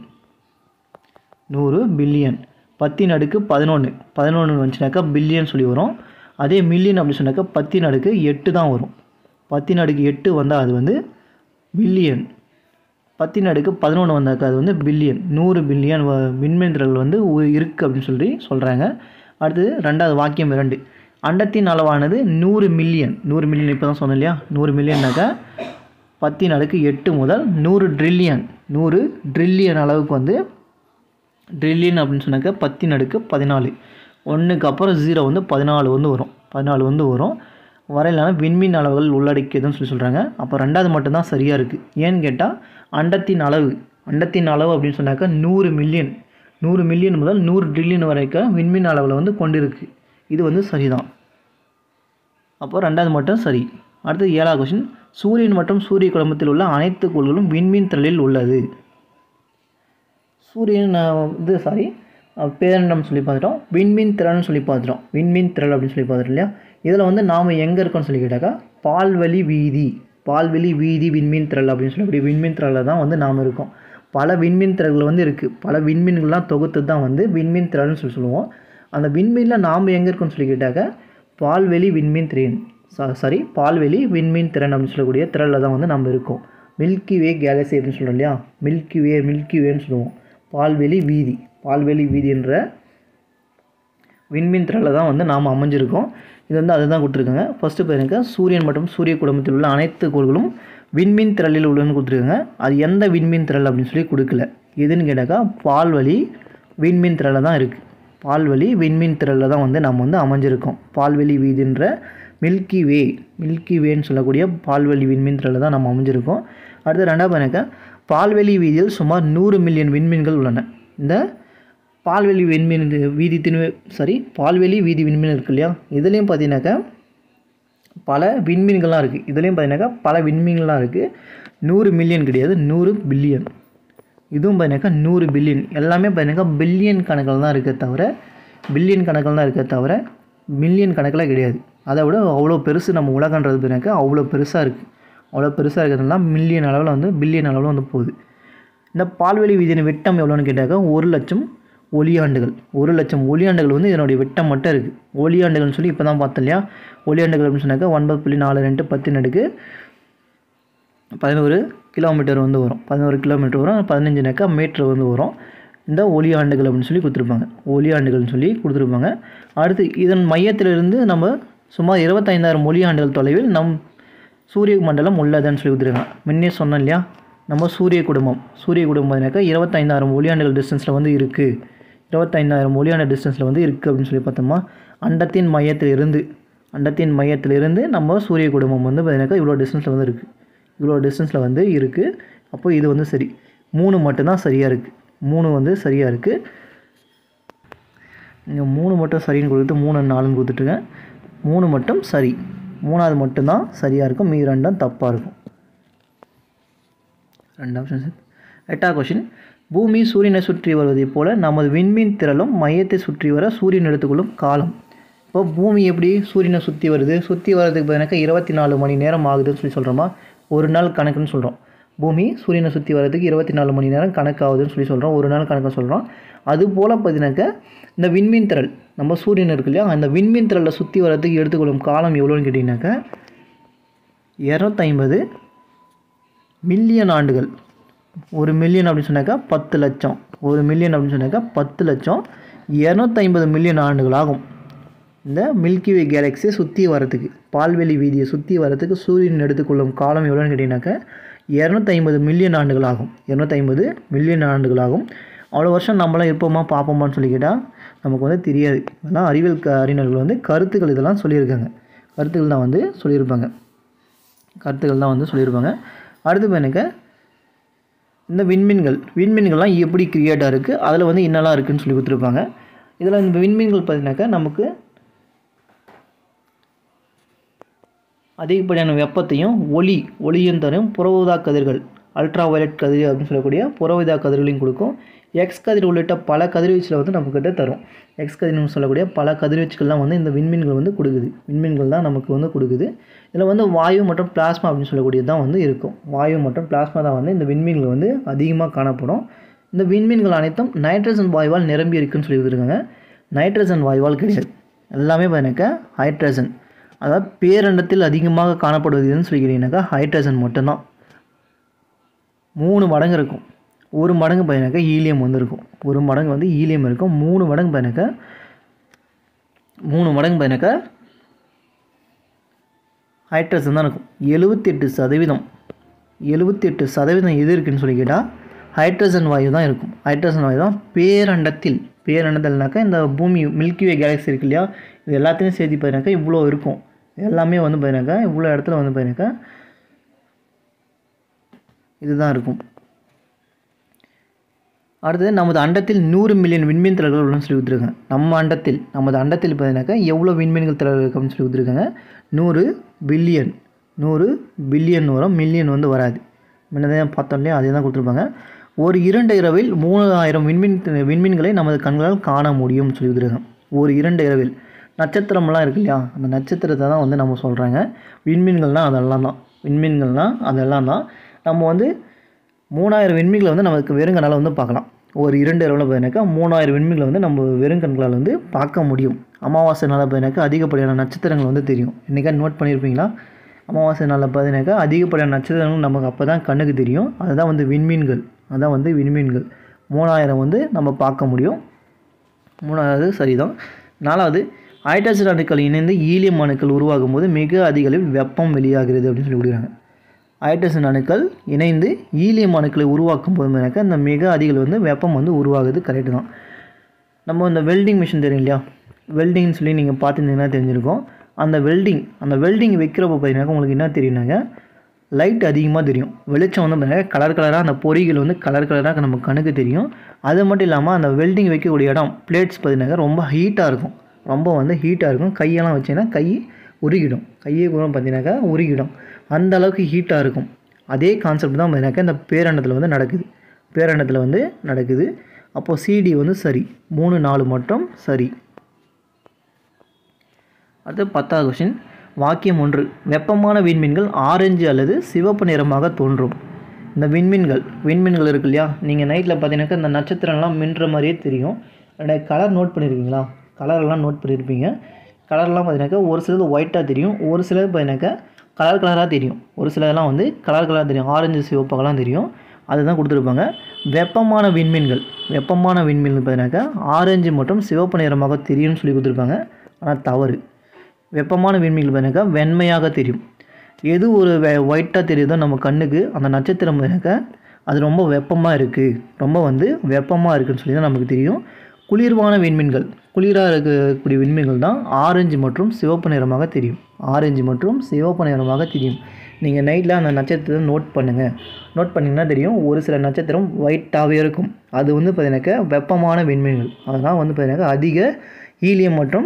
நூறு பில்லியன் பத்தின் அடுக்கு பதினொன்று பதினொன்று வந்துச்சுனாக்கா பில்லியன் சொல்லி வரும் அதே மில்லியன் அப்படி சொன்னாக்கா பத்தின் அடுக்கு எட்டு தான் வரும் பத்தின் அடுக்கு எட்டு வந்தால் அது வந்து பில்லியன் பத்தின் அடுக்கு பதினொன்று வந்தாக்கா அது வந்து பில்லியன் நூறு பில்லியன் மின்மேந்திரங்கள் வந்து உ- இருக்கு அப்படின்னு சொல்லி சொல்கிறாங்க அடுத்தது ரெண்டாவது வாக்கியம் இரண்டு அண்டத்தின் அளவானது நூறு மில்லியன் நூறு மில்லியன் இப்போ தான் சொன்னேன் இல்லையா நூறு மில்லியன்னாக்கா பத்தின் அடுக்கு எட்டு முதல் நூறு ட்ரில்லியன் நூறு ட்ரில்லியன் அளவுக்கு வந்து ட்ரில்லியன் அப்படின்னு சொன்னாக்கா பத்தின் அடுக்கு பதினாலு ஒன்றுக்கு அப்புறம் ஜீரோ வந்து பதினாலு வந்து வரும் பதினாலு வந்து வரும் வரையிலான விண்மீன் அளவுகள் உள்ளடக்கியதுன்னு சொல்லி சொல்கிறாங்க அப்போ ரெண்டாவது மட்டும்தான் சரியாக இருக்குது ஏன்னு கேட்டால் அண்டத்தின் அளவு அண்டத்தின் அளவு அப்படின்னு சொன்னாக்கா நூறு மில்லியன் நூறு மில்லியன் முதல் நூறு ட்ரில்லியன் வரைக்கும் விண்மீன் அளவில் வந்து கொண்டிருக்கு இது வந்து சரிதான் அப்போ ரெண்டாவது மட்டும் சரி அடுத்து ஏழாவது கொஷின் சூரியன் மற்றும் சூரிய குடும்பத்தில் உள்ள அனைத்து கோள்களும் விண்மீன் திரளில் உள்ளது சூரியன் அஹ், இது சாரி பேரண்டம் சொல்லி பார்த்துட்டோம் விண்மீன் திறல்னு சொல்லி பார்த்துட்டோம் விண்மீன் திரள் அப்படின்னு சொல்லி பார்த்துட்டோம் இல்லையா இதில் வந்து நாம் எங்கே இருக்கோம்னு சொல்லி கேட்டாக்கா பால்வழி வீதி பால்வெளி வீதி விண்மீன் திரள் அப்படின்னு சொல்லக்கூடிய விண்மீன் திரளில் தான் வந்து நாம் இருக்கோம் பல விண்மீன் திரள்கள் வந்து இருக்குது பல விண்மீன்கள்லாம் தொகுத்து தான் வந்து விண்மீன் திரள்னு சொல்லி சொல்லுவோம் அந்த விண்மீனில் நாம் எங்கே இருக்கோம்னு சொல்லி கேட்டாக்க பால்வெளி விண்மீன் திறன் சாரி பால்வெளி விண்மீன் திறன் அப்படின்னு சொல்லக்கூடிய திரளில் தான் வந்து நம்ம இருக்கோம் மில்கி வே கேலக்ஸி அப்படின்னு சொல்கிறோம் இல்லையா மில்கி வே மில்கி வேன்னு சொல்லுவோம் பால்வெளி வீதி பால்வெளி வீதின்ற விண்மீன் திரளில் தான் வந்து நாம் அமைஞ்சிருக்கோம் இது வந்து அதுதான் கொடுத்துருக்காங்க ஃபஸ்ட்டு பாருங்க சூரியன் மற்றும் சூரிய குடும்பத்தில் உள்ள அனைத்து கோள்களும் விண்மீன் திரளில் உள்ளன்னு கொடுத்துருக்காங்க அது எந்த விண்மீன் திரள் அப்படின்னு சொல்லி கொடுக்கல எதுன்னு கேட்டாக்கா பால்வழி விண்மீன் திரளில் தான் இருக்குது பால்வழி விண்மீன் திரளில் தான் வந்து நம்ம வந்து அமைஞ்சிருக்கோம் பால்வெளி வீதின்ற மில்கி வே மில்கி வேன்னு சொல்லக்கூடிய பால்வெளி விண்மீன் திரளில் தான் நம்ம அமைஞ்சிருக்கோம் அடுத்து ரெண்டாவது பாருங்க பால்வெளி வீதியில் சுமார் நூறு மில்லியன் விண்மீன்கள் உள்ளன இந்த பால்வெளி விண்மீன் இது வீதி திணு சாரி பால்வெளி வீதி விண்மீன் இருக்கு இல்லையா இதுலேயும் பார்த்தீங்கன்னாக்கா பல விண்மீன்கள்லாம் இருக்குது இதுலேயும் பார்த்தீங்கன்னாக்கா பல விண்மீன்கள்லாம் இருக்குது நூறு மில்லியன் கிடையாது நூறு பில்லியன் இதுவும் பார்த்தீங்கன்னாக்கா நூறு பில்லியன் எல்லாமே பார்த்தீங்கன்னாக்கா பில்லியன் கணக்கில் தான் இருக்கே தவிர பில்லியன் கணக்கில் தான் இருக்கே தவிர மில்லியன் கணக்கில் கிடையாது அதை விட அவ்வளோ பெருசு நம்ம உலகன்றது பார்த்தீங்கன்னாக்கா அவ்வளோ பெருசாக இருக்குது அவ்வளோ பெருசாக இருக்கிறதுனால மில்லியன் அளவில் வந்து பில்லியன் அளவில் வந்து போகுது இந்த பால்வெளி வீதியின் விட்டம் எவ்வளோன்னு கேட்டாக்கா ஒரு லட்சம் ஒளியாண்டுகள் ஒரு லட்சம் ஒளியாண்டுகள் வந்து இதனுடைய விட்டம் மட்டும் இருக்குது ஒளியாண்டுகள்னு சொல்லி இப்போ தான் பார்த்தோம் இல்லையா ஒளியாண்டுகள் அப்படின்னு சொன்னாக்கா ஒன்பது புள்ளி நாலு ரெண்டு பத்து நடுக்கு பதினோரு கிலோமீட்டர் வந்து வரும் பதினோரு கிலோமீட்டர் வரும் பதினஞ்சுனாக்கா மீட்டர் வந்து வரும் இந்த ஒளியாண்டுகள் அப்படின்னு சொல்லி கொடுத்துருப்பாங்க ஒளியாண்டுகள்னு சொல்லி கொடுத்துருப்பாங்க அடுத்து இதன் மையத்திலிருந்து நம்ம சுமார் இருபத்தைந்தாயிரம் ஒளியாண்டுகள் தொலைவில் நம் சூரிய மண்டலம் உள்ளதுன்னு சொல்லி கொடுத்துருக்காங்க முன்னே சொன்னோம் இல்லையா நம்ம சூரிய குடும்பம் சூரிய குடும்பம்னாக்கா இருபத்தைந்தாயிரம் ஒளியாண்டுகள் டிஸ்டன்ஸில் வந்து இருக்குது இருபத்தைந்தாயிரம் ஒளியாண்டு டிஸ்டன்ஸில் வந்து இருக்குது அப்படின்னு சொல்லி பார்த்தோமா அண்டத்தின் மையத்தில் இருந்து அண்டத்தின் மையத்தில் இருந்து நம்ம சூரிய குடும்பம் வந்து பார்த்தீங்கன்னாக்கா இவ்வளோ டிஸ்டன்ஸில் வந்து இருக்குது இவ்வளோ டிஸ்டன்ஸில் வந்து இருக்குது அப்போ இது வந்து சரி மூணு மட்டும்தான் சரியாக இருக்குது மூணு வந்து சரியாக இருக்குது இங்கே மூணு மட்டும் சரின்னு கொடுத்துட்டு மூணு நாலுன்னு கொடுத்துட்ருக்கேன் மூணு மட்டும் சரி மூணாவது மட்டும்தான் சரியாக இருக்கும் மீதி ரெண்டும் தப்பாக இருக்கும் ரெண்டு ஆப்ஷன் சார் எட்டாவது கொஷின் பூமி சூரியனை சுற்றி வருவதைப் போல நமது விண்மீன் திரளும் மையத்தை சுற்றி வர சூரியன் எடுத்துக்கொள்ளும் காலம் இப்போ பூமி எப்படி சூரியனை சுற்றி வருது சுற்றி வர்றதுக்கு பார்த்தீங்கன்னாக்கா இருபத்தி நாலு மணி நேரம் ஆகுதுன்னு சொல்லி சொல்கிறோமா ஒரு நாள் கணக்குன்னு சொல்கிறோம் பூமி சூரியனை சுற்றி வர்றதுக்கு இருபத்தி நாலு மணி நேரம் கணக்காகுதுன்னு சொல்லி சொல்கிறோம் ஒரு நாள் கணக்கு சொல்கிறோம் அது போல் பார்த்தீங்கன்னாக்கா இந்த விண்மீன் திரள் நம்ம சூரியன் இருக்கு இல்லையா அந்த விண்மீன் திரளை சுற்றி வர்றதுக்கு எடுத்துக்கொள்ளும் காலம் எவ்வளோன்னு கேட்டிங்கனாக்கா இரநூத்தைம்பது மில்லியன் ஆண்டுகள் ஒரு மில்லியன் அப்படின்னு சொன்னாக்கா பத்து லட்சம் ஒரு மில்லியன் அப்படின்னு சொன்னாக்கா பத்து லட்சம் இரநூத்தைம்பது மில்லியன் ஆண்டுகள் ஆகும் இந்த மில்கி வே கேலக்ஸியை சுற்றி வரத்துக்கு பால்வெளி வீதியை சுற்றி வரத்துக்கு சூரியன் எடுத்துக்கொள்ளும் காலம் எவ்வளோன்னு கேட்டிங்கனாக்கா இரநூத்தைம்பது மில்லியன் ஆண்டுகள் ஆகும் இரநூத்தைம்பது மில்லியன் ஆண்டுகள் ஆகும் அவ்வளோ வருஷம் நம்மளாம் இருப்போமா பார்ப்போமான்னு சொல்லி கேட்டால் நமக்கு வந்து தெரியாது இதெல்லாம் அறிவியல் க அறிஞர்கள் வந்து கருத்துக்கள் இதெல்லாம் சொல்லியிருக்காங்க கருத்துக்கள் தான் வந்து சொல்லியிருப்பாங்க கருத்துக்கள் தான் வந்து சொல்லியிருப்பாங்க அடுத்து எனக்கு இந்த விண்மீன்கள் விண்மீன்கள்லாம் எப்படி கிரியேட்டாக இருக்குது அதில் வந்து என்னெல்லாம் இருக்குதுன்னு சொல்லி கொடுத்துருப்பாங்க இதில் இந்த விண்மீன்கள் பார்த்தீங்கன்னாக்கா நமக்கு அதிகப்படியான வெப்பத்தையும் ஒளி ஒளியும் தரும் புறஊதா கதிர்கள் அல்ட்ரா வயலட் கதிர் அப்படின்னு சொல்லக்கூடிய புறஊதா கதிர்களையும் கொடுக்கும் எக்ஸ் கதிர் உள்ளிட்ட பல கதிர்வீச்சில் வந்து நம்மக்கிட்ட தரும் எக்ஸ் கதிர்னு சொல்லக்கூடிய பல கதிர்வீச்சுகள்லாம் வந்து இந்த விண்மீன்கள் வந்து கொடுக்குது விண்மீன்கள் தான் நமக்கு வந்து கொடுக்குது இதில் வந்து வாயு மற்றும் பிளாஸ்மா அப்படின்னு சொல்லக்கூடியது தான் வந்து இருக்கும் வாயு மற்றும் பிளாஸ்மா தான் வந்து இந்த விண்மீன்கள் வந்து அதிகமாக காணப்படும் இந்த விண்மீன்கள் அனைத்தும் நைட்ரஜன் வாயுவால் நிரம்பி இருக்குன்னு சொல்லி கொடுத்துருக்காங்க நைட்ரஜன் வாயுவால் கிடையாது எல்லாமே பார்த்தீங்கன்னாக்கா ஹைட்ரஜன் அதாவது பேரண்டத்தில் அதிகமாக காணப்படுவது எதுன்னு சொல்லிக்கிறீங்கன்னாக்கா ஹைட்ரஜன் மட்டும்தான் மூணு மடங்கு இருக்கும் ஒரு மடங்கு பார்த்தீங்கன்னாக்கா ஈலியம் வந்து இருக்கும் ஒரு மடங்கு வந்து ஈலியம் இருக்கும் மூணு மடங்கு பார்த்தீங்கன்னாக்கா மூணு மடங்கு பார்த்தீங்கன்னாக்கா ஹைட்ரஜன் தான் இருக்கும் எழுபத்தெட்டு சதவீதம் எழுபத்தெட்டு சதவீதம் எது இருக்குன்னு சொல்லி கேட்டால் ஹைட்ரஜன் வாயு தான் இருக்கும் ஹைட்ரஜன் வாயு தான் பேரண்டத்தில் பேரண்டத்தில்னாக்கா இந்த பூமி மில்கி வே கேலக்ஸி இருக்கு இல்லையா இது எல்லாத்தையும் சேர்த்து பார்த்தீங்கன்னாக்கா இவ்வளோ இருக்கும் எல்லாமே வந்து பார்த்தீங்கன்னாக்கா இவ்வளோ இடத்துல வந்து பார்த்தீங்கன்னாக்கா இதுதான் இருக்கும் அடுத்தது நமது அண்டத்தில் நூறு மில்லியன் விண்மீன் திரள்கள் உள்ளன்னு சொல்லி கொடுத்துருக்காங்க நம்ம அண்டத்தில் நமது அண்டத்தில் பார்த்தீங்கன்னாக்கா எவ்வளோ விண்மீன்கள் திரள் இருக்குன்னு சொல்லி கொடுத்துருக்காங்க நூறு பில்லியன் நூறு பில்லியன் வரும் மில்லியன் வந்து வராது முன்னதான் பார்த்தோம் இல்லையா அதே தான் கொடுத்துருப்பாங்க ஒரு இரண்டு இரவில் மூணாயிரம் விண்மீன் விண்மீன்களை நமது கண்களால் காண முடியும்னு சொல்லி கொடுத்துருக்காங்க ஒரு இரண்டு இரவில் நட்சத்திரம்லாம் இருக்கு இல்லையா அந்த நட்சத்திரத்தை தான் வந்து நம்ம சொல்கிறாங்க விண்மீன்கள்னால் அதெல்லாம் தான் விண்மீன்கள்னால் அதெல்லாம் தான் நம்ம வந்து மூணாயிரம் விண்மீன்களை வந்து நமக்கு வெறுங்கனால் வந்து பார்க்கலாம் ஒரு இரண்டு இரவில் பார்த்தீங்கன்னாக்கா மூணாயிரம் விண்மீன்களை வந்து நம்ம வெறுங்கண்களால் வந்து பார்க்க முடியும் அமாவாசை நாளில் பார்த்தீங்கன்னாக்கா அதிகப்படியான நட்சத்திரங்கள் வந்து தெரியும் இன்றைக்கா நோட் பண்ணியிருப்பீங்களா அமாவாசை நாளில் பார்த்தீங்கன்னாக்கா அதிகப்படியான நட்சத்திரங்கள் நமக்கு அப்போ தான் கண்ணுக்கு தெரியும் அதுதான் வந்து விண்மீன்கள் அதான் வந்து விண்மீன்கள் மூணாயிரம் வந்து நம்ம பார்க்க முடியும் மூணாவது சரிதான் நாலாவது ஹைட்ரஜன் அணுக்கள் இணைந்து ஈலியம் அணுக்கள் உருவாகும் போது மிக அதிக அளவில் வெப்பம் வெளியாகிறது அப்படின்னு சொல்லி கொடுக்குறாங்க ஹைட்ரஜன் அணுக்கள் இணைந்து ஈலியம் அணுக்களை உருவாக்கும் போது எனக்கு இந்த மிக அதிக அளவு வந்து வெப்பம் வந்து உருவாகுது கரெக்டு தான் நம்ம இந்த வெல்டிங் மிஷின் தெரியும் இல்லையா வெல்டிங்னு சொல்லி நீங்கள் பார்த்துருந்தீங்கன்னா தெரிஞ்சிருக்கும் அந்த வெல்டிங் அந்த வெல்டிங் வைக்கிறப்ப பார்த்தீங்கன்னா உங்களுக்கு என்ன தெரியும்னாங்க லைட் அதிகமாக தெரியும் வெளிச்சம் வந்து பார்த்தீங்கன்னா கலர் கலராக அந்த பொறிகள் வந்து கலர் கலராக நம்ம கண்ணுக்கு தெரியும் அது மட்டும் இல்லாமல் அந்த வெல்டிங் வைக்கக்கூடிய இடம் பிளேட்ஸ் பார்த்தீங்கன்னாக்கா ரொம்ப ஹீட்டாக இருக்கும் ரொம்ப வந்து ஹீட்டாக இருக்கும் கையெல்லாம் வச்சீங்கன்னா கை உருகிடும் கையை கூட பார்த்தீங்கன்னாக்கா உருகிடும் அந்த அளவுக்கு ஹீட்டாக இருக்கும் அதே கான்செப்ட் தான் பார்த்தீங்கன்னாக்கா இந்த பேரண்டத்தில் வந்து நடக்குது பேரண்டத்தில் வந்து நடக்குது அப்போது சிடி வந்து சரி மூணு நாலு மட்டும் சரி அடுத்து பத்தாவது கொஷின் வாக்கியம் ஒன்று வெப்பமான விண்மீன்கள் ஆரஞ்சு அல்லது சிவப்பு நிறமாக தோன்றும் இந்த விண்மீன்கள் விண்மீன்கள் இருக்கு இல்லையா நீங்கள் நைட்டில் பார்த்தீங்கன்னாக்கா இந்த நட்சத்திரம்லாம் மின்ற மாதிரியே தெரியும் அதோட கலர் நோட் பண்ணியிருக்கீங்களா கலரெல்லாம் நோட் பண்ணியிருப்பீங்க கலர்லாம் பார்த்தீங்கன்னாக்கா ஒரு சிலது ஒயிட்டாக தெரியும் ஒரு சிலது பார்த்தீங்கன்னாக்கா கலர் கலராக தெரியும் ஒரு சிலதெல்லாம் வந்து கலர் கலராக தெரியும் ஆரஞ்சு சிவப்பாகலாம் தெரியும் அதுதான் கொடுத்துருப்பாங்க வெப்பமான விண்மீன்கள் வெப்பமான விண்மீன்கள் பார்த்தீங்கன்னாக்கா ஆரஞ்சு மற்றும் சிவப்பு நிறமாக தெரியும்னு சொல்லி கொடுத்துருப்பாங்க ஆனால் தவறு வெப்பமான விண்மீன்கள் பார்த்தீங்கன்னாக்கா வெண்மையாக தெரியும் எது ஒரு வெ ஒயிட்டாக தெரியுதோ நம்ம கண்ணுக்கு அந்த நட்சத்திரம் பார்த்தீங்கன்னாக்கா அது ரொம்ப வெப்பமாக இருக்குது ரொம்ப வந்து வெப்பமாக இருக்குன்னு சொல்லி தான் நமக்கு தெரியும் குளிர்வான விண்மீன்கள் குளிராக இருக்கக்கூடிய விண்மீன்கள் தான் ஆரஞ்சு மற்றும் சிவப்பு நிறமாக தெரியும் ஆரஞ்சு மற்றும் சிவப்பு நிறமாக தெரியும் நீங்கள் நைட்டில் அந்த நட்சத்திரத்தை நோட் பண்ணுங்கள் நோட் பண்ணிங்கன்னா தெரியும் ஒரு சில நட்சத்திரம் ஒயிட்டாகவே இருக்கும் அது வந்து பார்த்தீங்கன்னாக்கா வெப்பமான விண்மீன்கள் அதனால் வந்து பார்த்தீங்கன்னாக்கா அதிக ஹீலியம் மற்றும்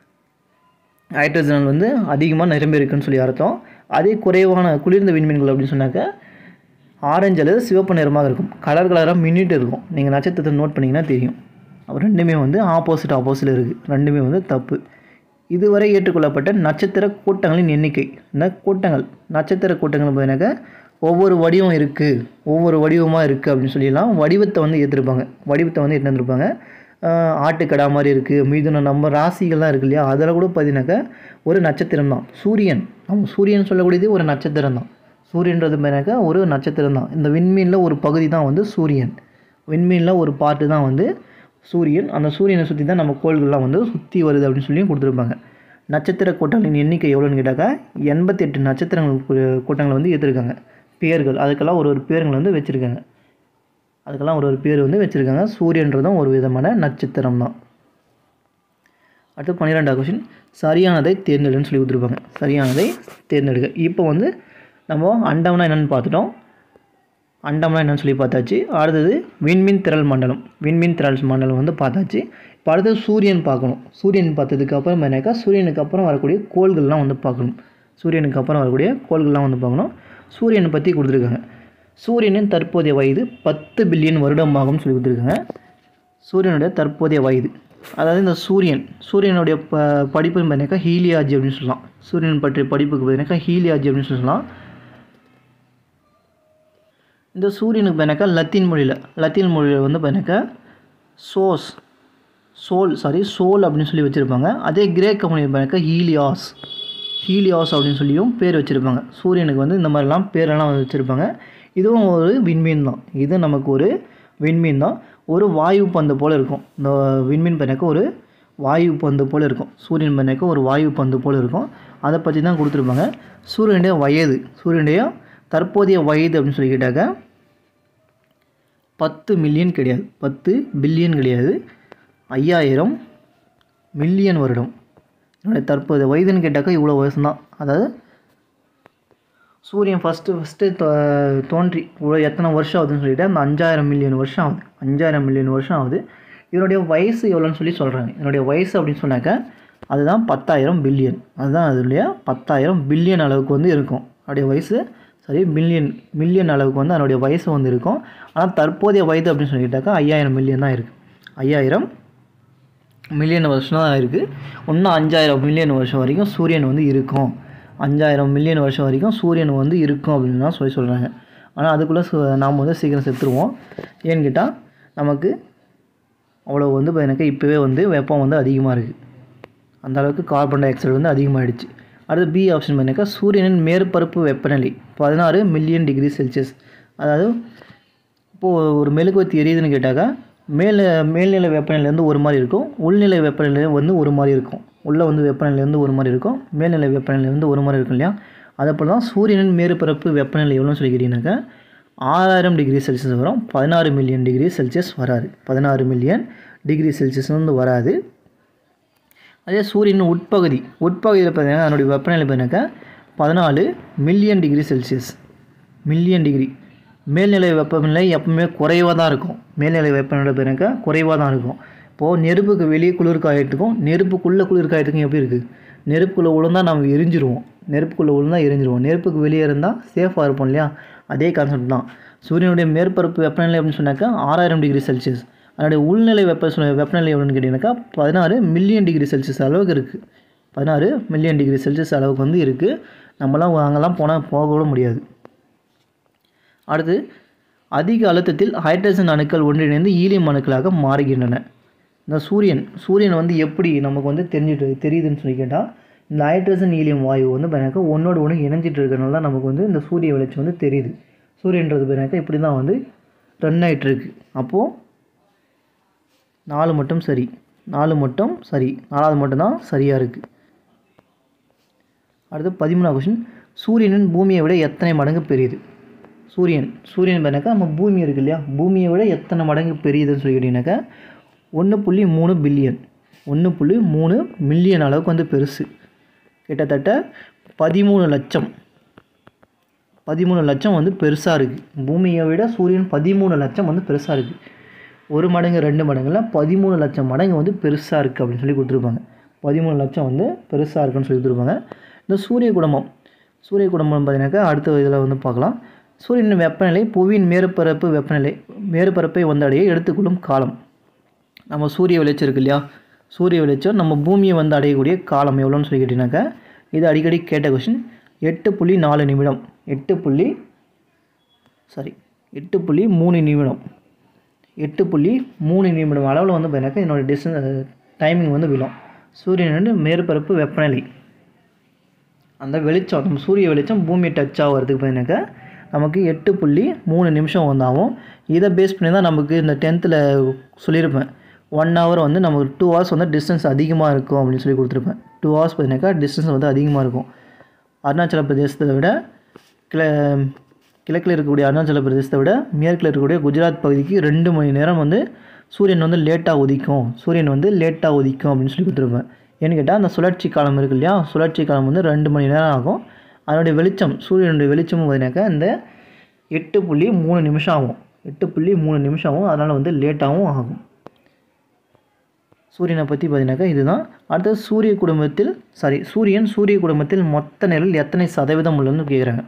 ஹைட்ரஜன் வந்து அதிகமாக நிரம்பி இருக்குன்னு சொல்லி அர்த்தம் அதே குறைவான குளிர்ந்த விண்மீன்கள் அப்படின்னு சொன்னாக்க ஆரஞ்சு அல்லது சிவப்பு நிறமாக இருக்கும் கலர் கலராக மின்னிட்டு இருக்கும் நீங்கள் நட்சத்திரத்தை நோட் பண்ணிங்கன்னா தெரியும் அப்போ ரெண்டுமே வந்து ஆப்போசிட் ஆப்போசிட் இருக்குது ரெண்டுமே வந்து தப்பு இதுவரை ஏற்றுக்கொள்ளப்பட்ட நட்சத்திர கூட்டங்களின் எண்ணிக்கை இந்த கூட்டங்கள் நட்சத்திர கூட்டங்கள் பார்த்தீங்கன்னாக்கா ஒவ்வொரு வடிவம் இருக்குது ஒவ்வொரு வடிவமாக இருக்குது அப்படின்னு சொல்லிலாம் வடிவத்தை வந்து ஏற்றிருப்பாங்க வடிவத்தை வந்து எடுத்து வந்திருப்பாங்க ஆஹ் ஆட்டுக்கடா மாதிரி இருக்குது மீதுன நம்ம ராசிகள்லாம் இருக்கு இல்லையா அதில் கூட பார்த்தீங்கன்னாக்கா ஒரு நட்சத்திரம் தான் சூரியன் நம்ம சூரியன் சொல்லக்கூடியது ஒரு நட்சத்திரம் தான் சூரியன்றது பார்த்தீங்கன்னாக்கா ஒரு நட்சத்திரம் தான் இந்த விண்மீனில் ஒரு பகுதி தான் வந்து சூரியன் விண்மீனில் ஒரு பார்ட்டு தான் வந்து சூரியன் அந்த சூரியனை சுற்றி தான் நம்ம கோள்கள்லாம் வந்து சுற்றி வருது அப்படின்னு சொல்லி கொடுத்துருப்பாங்க நட்சத்திர கூட்டங்களின் எண்ணிக்கை எவ்வளோன்னு கேட்டாக்கா எண்பத்தெட்டு நட்சத்திரங்கள் கூ- கூட்டங்களை வந்து ஏற்றிருக்காங்க பேர்கள் அதுக்கெல்லாம் ஒரு ஒரு பேருங்களை வந்து வச்சுருக்காங்க அதுக்கெல்லாம் ஒரு ஒரு பேர் வந்து வச்சுருக்காங்க சூரியன்றதும் ஒரு விதமான நட்சத்திரம் தான் அடுத்து பன்னிரெண்டாவது கொஷின் சரியானதை தேர்ந்தெடுன்னு சொல்லி கொடுத்துருப்பாங்க சரியானதை தேர்ந்தெடுக்க இப்போ வந்து நம்ம அண்டம்னா என்னென்னு பார்த்துட்டோம் அண்டம்னா என்னன்னு சொல்லி பார்த்தாச்சு அடுத்தது விண்மீன் திரள் மண்டலம் விண்மீன் திரள் மண்டலம் வந்து பார்த்தாச்சு இப்போ அடுத்தது சூரியன் பார்க்கணும் சூரியன் பார்த்ததுக்கு அப்புறம் என்னக்கா சூரியனுக்கு அப்புறம் வரக்கூடிய கோள்கள்லாம் வந்து பார்க்கணும் சூரியனுக்கு அப்புறம் வரக்கூடிய கோள்கள்லாம் வந்து பார்க்கணும் சூரியனை பற்றி கொடுத்துருக்காங்க சூரியனின் தற்போதைய வயது பத்து பில்லியன் வருடமாகும்னு சொல்லி கொடுத்துருக்காங்க சூரியனுடைய தற்போதைய வயது அதாவது இந்த சூரியன் சூரியனுடைய ப படிப்புன்னு பார்த்தீங்கன்னாக்கா ஹீலியாஜி அப்படின்னு சொல்லலாம் சூரியன் பற்றிய படிப்புக்கு பார்த்தீங்கன்னாக்கா ஹீலியாஜி அப்படின்னு சொல்லலாம் இந்த சூரியனுக்கு பார்த்தீங்கன்னாக்கா லத்தீன் மொழியில் லத்தீன் மொழியில் வந்து பார்த்தீங்கன்னாக்கா சோஸ் சோல் சாரி சோல் அப்படின்னு சொல்லி வச்சுருப்பாங்க அதே கிரேக்க மொழியில் பார்த்தீங்கன்னாக்கா ஹீலியாஸ் ஹீலியாஸ் அப்படின்னு சொல்லியும் பேர் வச்சுருப்பாங்க சூரியனுக்கு வந்து இந்த மாதிரிலாம் பேரெல்லாம் வச்சுருப்பாங்க இதுவும் ஒரு விண்மீன் தான் இது நமக்கு ஒரு விண்மீன் தான் ஒரு வாயு பந்து போல் இருக்கும் இந்த விண்மீன் பண்ணாக்க ஒரு வாயு பந்து போல் இருக்கும் சூரியன் பண்ணாக்க ஒரு வாயு பந்து போல் இருக்கும் அதை பற்றி தான் கொடுத்துருப்பாங்க சூரியனுடைய வயது சூரியனுடைய தற்போதைய வயது அப்படின்னு சொல்லி கேட்டாக்க பத்து மில்லியன் கிடையாது பத்து பில்லியன் கிடையாது ஐயாயிரம் மில்லியன் வருடம் என்னுடைய தற்போதைய வயதுன்னு கேட்டாக்கா இவ்வளோ வயசு தான் அதாவது சூரியன் ஃபஸ்ட்டு ஃபஸ்ட்டு தோன்றி இவ்வளோ எத்தனை வருஷம் ஆகுதுன்னு சொல்லிட்டு அந்த அஞ்சாயிரம் மில்லியன் வருஷம் ஆகுது அஞ்சாயிரம் மில்லியன் வருஷம் ஆகுது இதனுடைய வயசு எவ்வளோன்னு சொல்லி சொல்கிறாங்க இதனுடைய வயசு அப்படின்னு சொன்னாக்க அதுதான் பத்தாயிரம் பில்லியன் அதுதான் அதனுடைய பத்தாயிரம் பில்லியன் அளவுக்கு வந்து இருக்கும் அதோடைய வயசு சரி மில்லியன் மில்லியன் அளவுக்கு வந்து அதனுடைய வயசு வந்து இருக்கும் ஆனால் தற்போதைய வயது அப்படின்னு சொல்லிட்டாக்கா ஐயாயிரம் மில்லியன் தான் இருக்குது ஐயாயிரம் மில்லியன் வருஷம் தான் இருக்குது இன்னும் அஞ்சாயிரம் மில்லியன் வருஷம் வரைக்கும் சூரியன் வந்து இருக்கும் அஞ்சாயிரம் மில்லியன் வருஷம் வரைக்கும் சூரியன் வந்து இருக்கும் அப்படின்னு தான் சொல்லி சொல்கிறாங்க ஆனால் அதுக்குள்ளே சு நாம் வந்து சீக்கிரம் செத்துருவோம் ஏன்னு கேட்டால் நமக்கு அவ்வளோ வந்து இப்போ எனக்கு இப்போவே வந்து வெப்பம் வந்து அதிகமாக இருக்குது அந்த அளவுக்கு கார்பன் டை ஆக்சைடு வந்து அதிகமாகிடுச்சு அடுத்து பி ஆப்ஷன் பண்ணிக்கா சூரியனின் மேற்பரப்பு வெப்பநிலை பதினாறு மில்லியன் டிகிரி செல்சியஸ் அதாவது இப்போது ஒரு மெழுகுவத்தி எரியுதுன்னு கேட்டாக்கா மேல் மேல்நிலை வெப்பநிலை வந்து ஒரு மாதிரி இருக்கும் உள்நிலை வெப்பநிலை வந்து ஒரு மாதிரி இருக்கும் உள்ளே வந்து வெப்பநிலை வந்து ஒரு மாதிரி இருக்கும் மேல்நிலை வெப்பநிலை வந்து ஒரு மாதிரி இருக்கும் இல்லையா அதே போல் தான் சூரியனின் மேற்பரப்பு வெப்பநிலை எவ்வளோன்னு சொல்லிக்கிறீங்கனாக்கா ஆறாயிரம் டிகிரி செல்சியஸ் வரும் பதினாறு மில்லியன் டிகிரி செல்சியஸ் வராது பதினாறு மில்லியன் டிகிரி செல்சியஸ் வந்து வராது அதே சூரியனின் உட்பகுதி உட்பகுதியில் பார்த்தீங்கன்னா அதனுடைய வெப்பநிலை பார்த்தீங்கன்னாக்கா பதினாலு million degree Celsius million degree மேல்நிலை வெப்பநிலை எப்பவுமே குறைவாக தான் இருக்கும் மேல்நிலை வெப்பநிலை பார்த்தீங்கன்னாக்கா குறைவாக தான் இருக்கும் இப்போது நெருப்புக்கு வெளியே குளிர் காயத்துக்கும் நெருப்புக்குள்ளே குளிர் காயத்துக்கும் எப்படி இருக்குது நெருப்புக்குள்ளே விழுந்தால் நம்ம எரிஞ்சிருவோம் நெருப்புக்குள்ளே விழுந்தால் எரிஞ்சிருவோம் நெருப்புக்கு வெளியே இருந்தால் சேஃபாக இருப்போம் இல்லையா அதே கான்செப்ட் தான் சூரியனுடைய மேற்பரப்பு வெப்பநிலை அப்படின்னு சொன்னாக்கா ஆறாயிரம் டிகிரி செல்சியஸ் அதனுடைய உள்நிலை வெப்ப சு- வெப்பநிலை எவ்வளோன்னு கேட்டிங்கனாக்கா பதினாறு மில்லியன் டிகிரி செல்சியஸ் அளவுக்கு இருக்குது பதினாறு மில்லியன் டிகிரி செல்சியஸ் அளவுக்கு வந்து இருக்குது நம்மலாம் அங்கெல்லாம் போனால் போக கூட முடியாது அடுத்து அதிக அழுத்தத்தில் ஹைட்ரஜன் அணுக்கள் ஒன்றிணைந்து ஈலியம் அணுக்களாக மாறுகின்றன இந்த சூரியன் சூரியன் வந்து எப்படி நமக்கு வந்து தெரிஞ்சுட்டு தெரியுதுன்னு சொல்லி கேட்டால் இந்த ஹைட்ரஜன் ஈலியம் வாயு வந்து பார்த்தீங்கன்னா ஒன்றோடு ஒன்று இணைஞ்சிட்டு இருக்கிறனால தான் நமக்கு வந்து இந்த சூரிய வெளிச்சம் வந்து தெரியுது சூரியன்றது பார்த்தீங்கன்னா இப்படி தான் வந்து ரன் ஆயிட்டு இருக்கு அப்போது நாலு மட்டும் சரி நாலு மட்டும் சரி நாலாவது மட்டும்தான் சரியாக இருக்குது அடுத்து பதிமூணாவது கொஷின் சூரியனின் பூமியை விட எத்தனை மடங்கு பெரியது சூரியன் சூரியன் பார்த்தீங்கன்னாக்கா நம்ம பூமி இருக்கு இல்லையா பூமியை விட எத்தனை மடங்கு பெரியதுன்னு சொல்லி கேட்டிங்கனாக்கா ஒன்று புள்ளி மூணு பில்லியன் ஒன்று புள்ளி மூணு மில்லியன் அளவுக்கு வந்து பெருசு கிட்டத்தட்ட பதிமூணு லட்சம் பதிமூணு லட்சம் வந்து பெருசாக இருக்குது பூமியை விட சூரியன் பதிமூணு லட்சம் வந்து பெருசாக இருக்குது ஒரு மடங்கு ரெண்டு மடங்குல பதிமூணு லட்சம் மடங்கு வந்து பெருசாக இருக்குது அப்படின்னு சொல்லி கொடுத்துருப்பாங்க பதிமூணு லட்சம் வந்து பெருசாக இருக்குன்னு சொல்லி கொடுத்துருப்பாங்க இந்த சூரிய குடும்பம் சூரிய குடும்பம் பார்த்தீங்கன்னாக்கா அடுத்த இதில் வந்து பார்க்கலாம் சூரியனின் வெப்பநிலை புவியின் மேற்பரப்பு வெப்பநிலை மேற்பரப்பை வந்தடைய எடுத்துக்கொள்ளும் காலம் நம்ம சூரிய வெளிச்சம் இருக்கு இல்லையா சூரிய வெளிச்சம் நம்ம பூமியை வந்து அடையக்கூடிய காலம் எவ்வளோன்னு சொல்லி கேட்டிங்கனாக்கா இது அடிக்கடி கேட்ட கொஷின் எட்டு புள்ளி நாலு நிமிடம் எட்டு புள்ளி சாரி எட்டு புள்ளி மூணு நிமிடம் எட்டு புள்ளி மூணு நிமிடம் அளவில் வந்து பார்த்தீங்கன்னாக்கா என்னோடய டிஸ்டன்ஸ் டைமிங் வந்து விழும் சூரியனோட மேற்பரப்பு வெப்பநிலை அந்த வெளிச்சம் நம்ம சூரிய வெளிச்சம் பூமியை டச் ஆகிறதுக்கு பார்த்தீங்கன்னாக்கா நமக்கு எட்டு புள்ளி மூணு நிமிஷம் வந்தாகும் இதை பேஸ் பண்ணி தான் நமக்கு இந்த டென்த்தில் சொல்லியிருப்பேன் ஒன் ஹவர் வந்து நமக்கு டூ ஹவர்ஸ் வந்து டிஸ்டன்ஸ் அதிகமாக இருக்கும் அப்படின்னு சொல்லி கொடுத்துருப்பேன் டூ ஹவர்ஸ் பார்த்தீங்கன்னாக்கா டிஸ்டன்ஸ் வந்து அதிகமாக இருக்கும் அருணாச்சல பிரதேசத்தை விட கிழ கிழக்கில் இருக்கக்கூடிய அருணாச்சல பிரதேசத்தை விட மேற்கில் இருக்கக்கூடிய குஜராத் பகுதிக்கு ரெண்டு மணி நேரம் வந்து சூரியன் வந்து லேட்டாக உதிக்கும் சூரியன் வந்து லேட்டாக உதிக்கும் அப்படின்னு சொல்லி கொடுத்துருப்பேன் ஏன்னு கேட்டால் அந்த சுழற்சி காலம் இருக்கு இல்லையா சுழற்சி காலம் வந்து ரெண்டு மணி நேரம் ஆகும் அதனுடைய வெளிச்சம் சூரியனுடைய வெளிச்சமும் பார்த்தீங்கன்னாக்கா இந்த எட்டு புள்ளி மூணு நிமிஷம் ஆகும் எட்டு புள்ளி மூணு நிமிஷம் ஆகும் அதனால் வந்து லேட்டாகவும் ஆகும் சூரியனை பற்றி பார்த்தீங்கன்னாக்கா இதுதான் அடுத்தது சூரிய குடும்பத்தில் சாரி சூரியன் சூரிய குடும்பத்தில் மொத்த நிழல் எத்தனை சதவீதம் உள்ளதுன்னு கேட்குறாங்க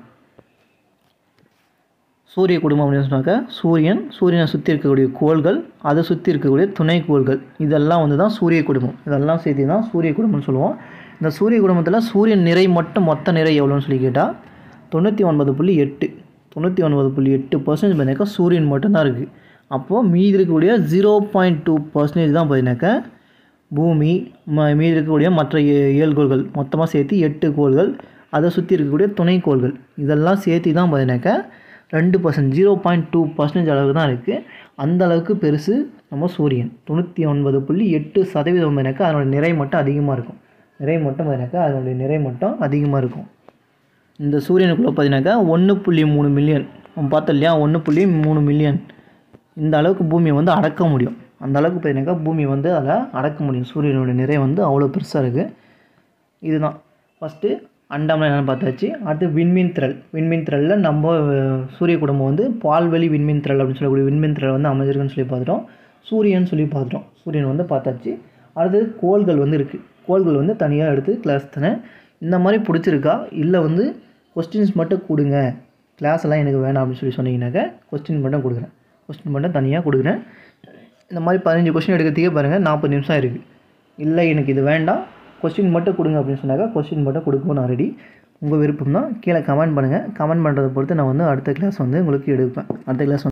சூரிய குடும்பம் அப்படின்னு சொன்னாக்கா சூரியன் சூரியனை சுற்றி இருக்கக்கூடிய கோள்கள் அதை சுற்றி இருக்கக்கூடிய துணை கோள்கள் இதெல்லாம் வந்து தான் சூரிய குடும்பம் இதெல்லாம் சேர்த்து தான் சூரிய குடும்பம்னு சொல்லுவோம் இந்த சூரிய குடும்பத்தில் சூரியன் நிறை மட்டும் மொத்த நிறை எவ்வளோன்னு சொல்லி கேட்டால் தொண்ணூற்றி ஒன்பது புள்ளி எட்டு தொண்ணூற்றி ஒன்பது புள்ளி எட்டு பர்சன்டேஜ் பார்த்தீங்கன்னாக்கா சூரியன் மட்டும்தான் இருக்குது அப்போது மீதி இருக்கக்கூடிய ஜீரோ பாயிண்ட் டூ பர்சன்டேஜ் தான் பார்த்தீங்கன்னாக்கா பூமி ம மீதி இருக்கக்கூடிய மற்ற ஏ- ஏழு கோள்கள் மொத்தமாக சேர்த்து எட்டு கோள்கள் அதை சுற்றி இருக்கக்கூடிய துணை கோள்கள் இதெல்லாம் சேர்த்து தான் பார்த்தீங்கன்னாக்கா ரெண்டு percent zero point two percentage அளவுக்கு தான் இருக்குது அந்த அளவுக்கு பெருசு நம்ம சூரியன் தொண்ணூற்றி ஒன்பது புள்ளி எட்டு சதவீதம் பார்த்தீங்கன்னாக்கா அதனோட நிறை மட்டும் அதிகமாக இருக்கும் நிறை மட்டும் பார்த்தீங்கன்னாக்கா அதனுடைய நிறை மட்டும் அதிகமாக இருக்கும் இந்த சூரியனுக்குள்ளே பார்த்தீங்கன்னாக்கா ஒன்று புள்ளி மூணு மில்லியன் நம்ம பார்த்தோம் இல்லையா ஒன்று புள்ளி மூணு மில்லியன் இந்த அளவுக்கு பூமியை வந்து அடக்க முடியும் அந்த அளவுக்கு பார்த்தீங்கன்னாக்கா பூமி வந்து அதில் அடக்க முடியும் சூரியனோட நிறை வந்து அவ்வளோ பெருசாக இருக்குது இதுதான் ஃபஸ்ட்டு அண்டம்னா என்னென்னு பார்த்தாச்சு அடுத்து விண்மீன் திரள் விண்மீன் திரளில் நம்ம அஹ், சூரிய குடும்பம் வந்து பால்வெளி விண்மீன் திரள் அப்படின்னு சொல்லக்கூடிய விண்மீன் திரள் வந்து அமைஞ்சிருக்குன்னு சொல்லி பார்த்துட்டோம் சூரியன் சொல்லி பார்த்துட்டோம் சூரியன் வந்து பார்த்தாச்சு அடுத்து கோள்கள் வந்து இருக்குது கோள்கள் வந்து தனியாக எடுத்து கிளாஸ் தானே இந்த மாதிரி பிடிச்சிருக்கா இல்லை வந்து கொஸ்டின்ஸ் மட்டும் கொடுங்க கிளாஸ் எல்லாம் எனக்கு வேணாம் அப்படின்னு சொல்லி சொன்னீங்கன்னாக்கா கொஸ்டின் மட்டும் கொடுக்குறேன் கொஸ்டின் மட்டும் தனியாக கொடுக்குறேன் இந்த மாதிரி பதினஞ்சு கொஸ்டின் எடுக்கிறதுக்கே பாருங்கள் நாற்பது நிமிஷம் இருக்குது இல்லை எனக்கு இது வேண்டாம் கொஸ்டின் மட்டும் கொடுங்க அப்படின்னு சொன்னாக்கா கொஸ்டின் மட்டும் கொடுக்கவும் நான் ரெடி உங்கள் விருப்பம் தான் கீழே கமெண்ட் பண்ணுங்கள் கமெண்ட் பண்ணுறதை பொறுத்து நான் வந்து அடுத்த கிளாஸ் வந்து உங்களுக்கு எடுப்பேன் அடுத்த கிளாஸ்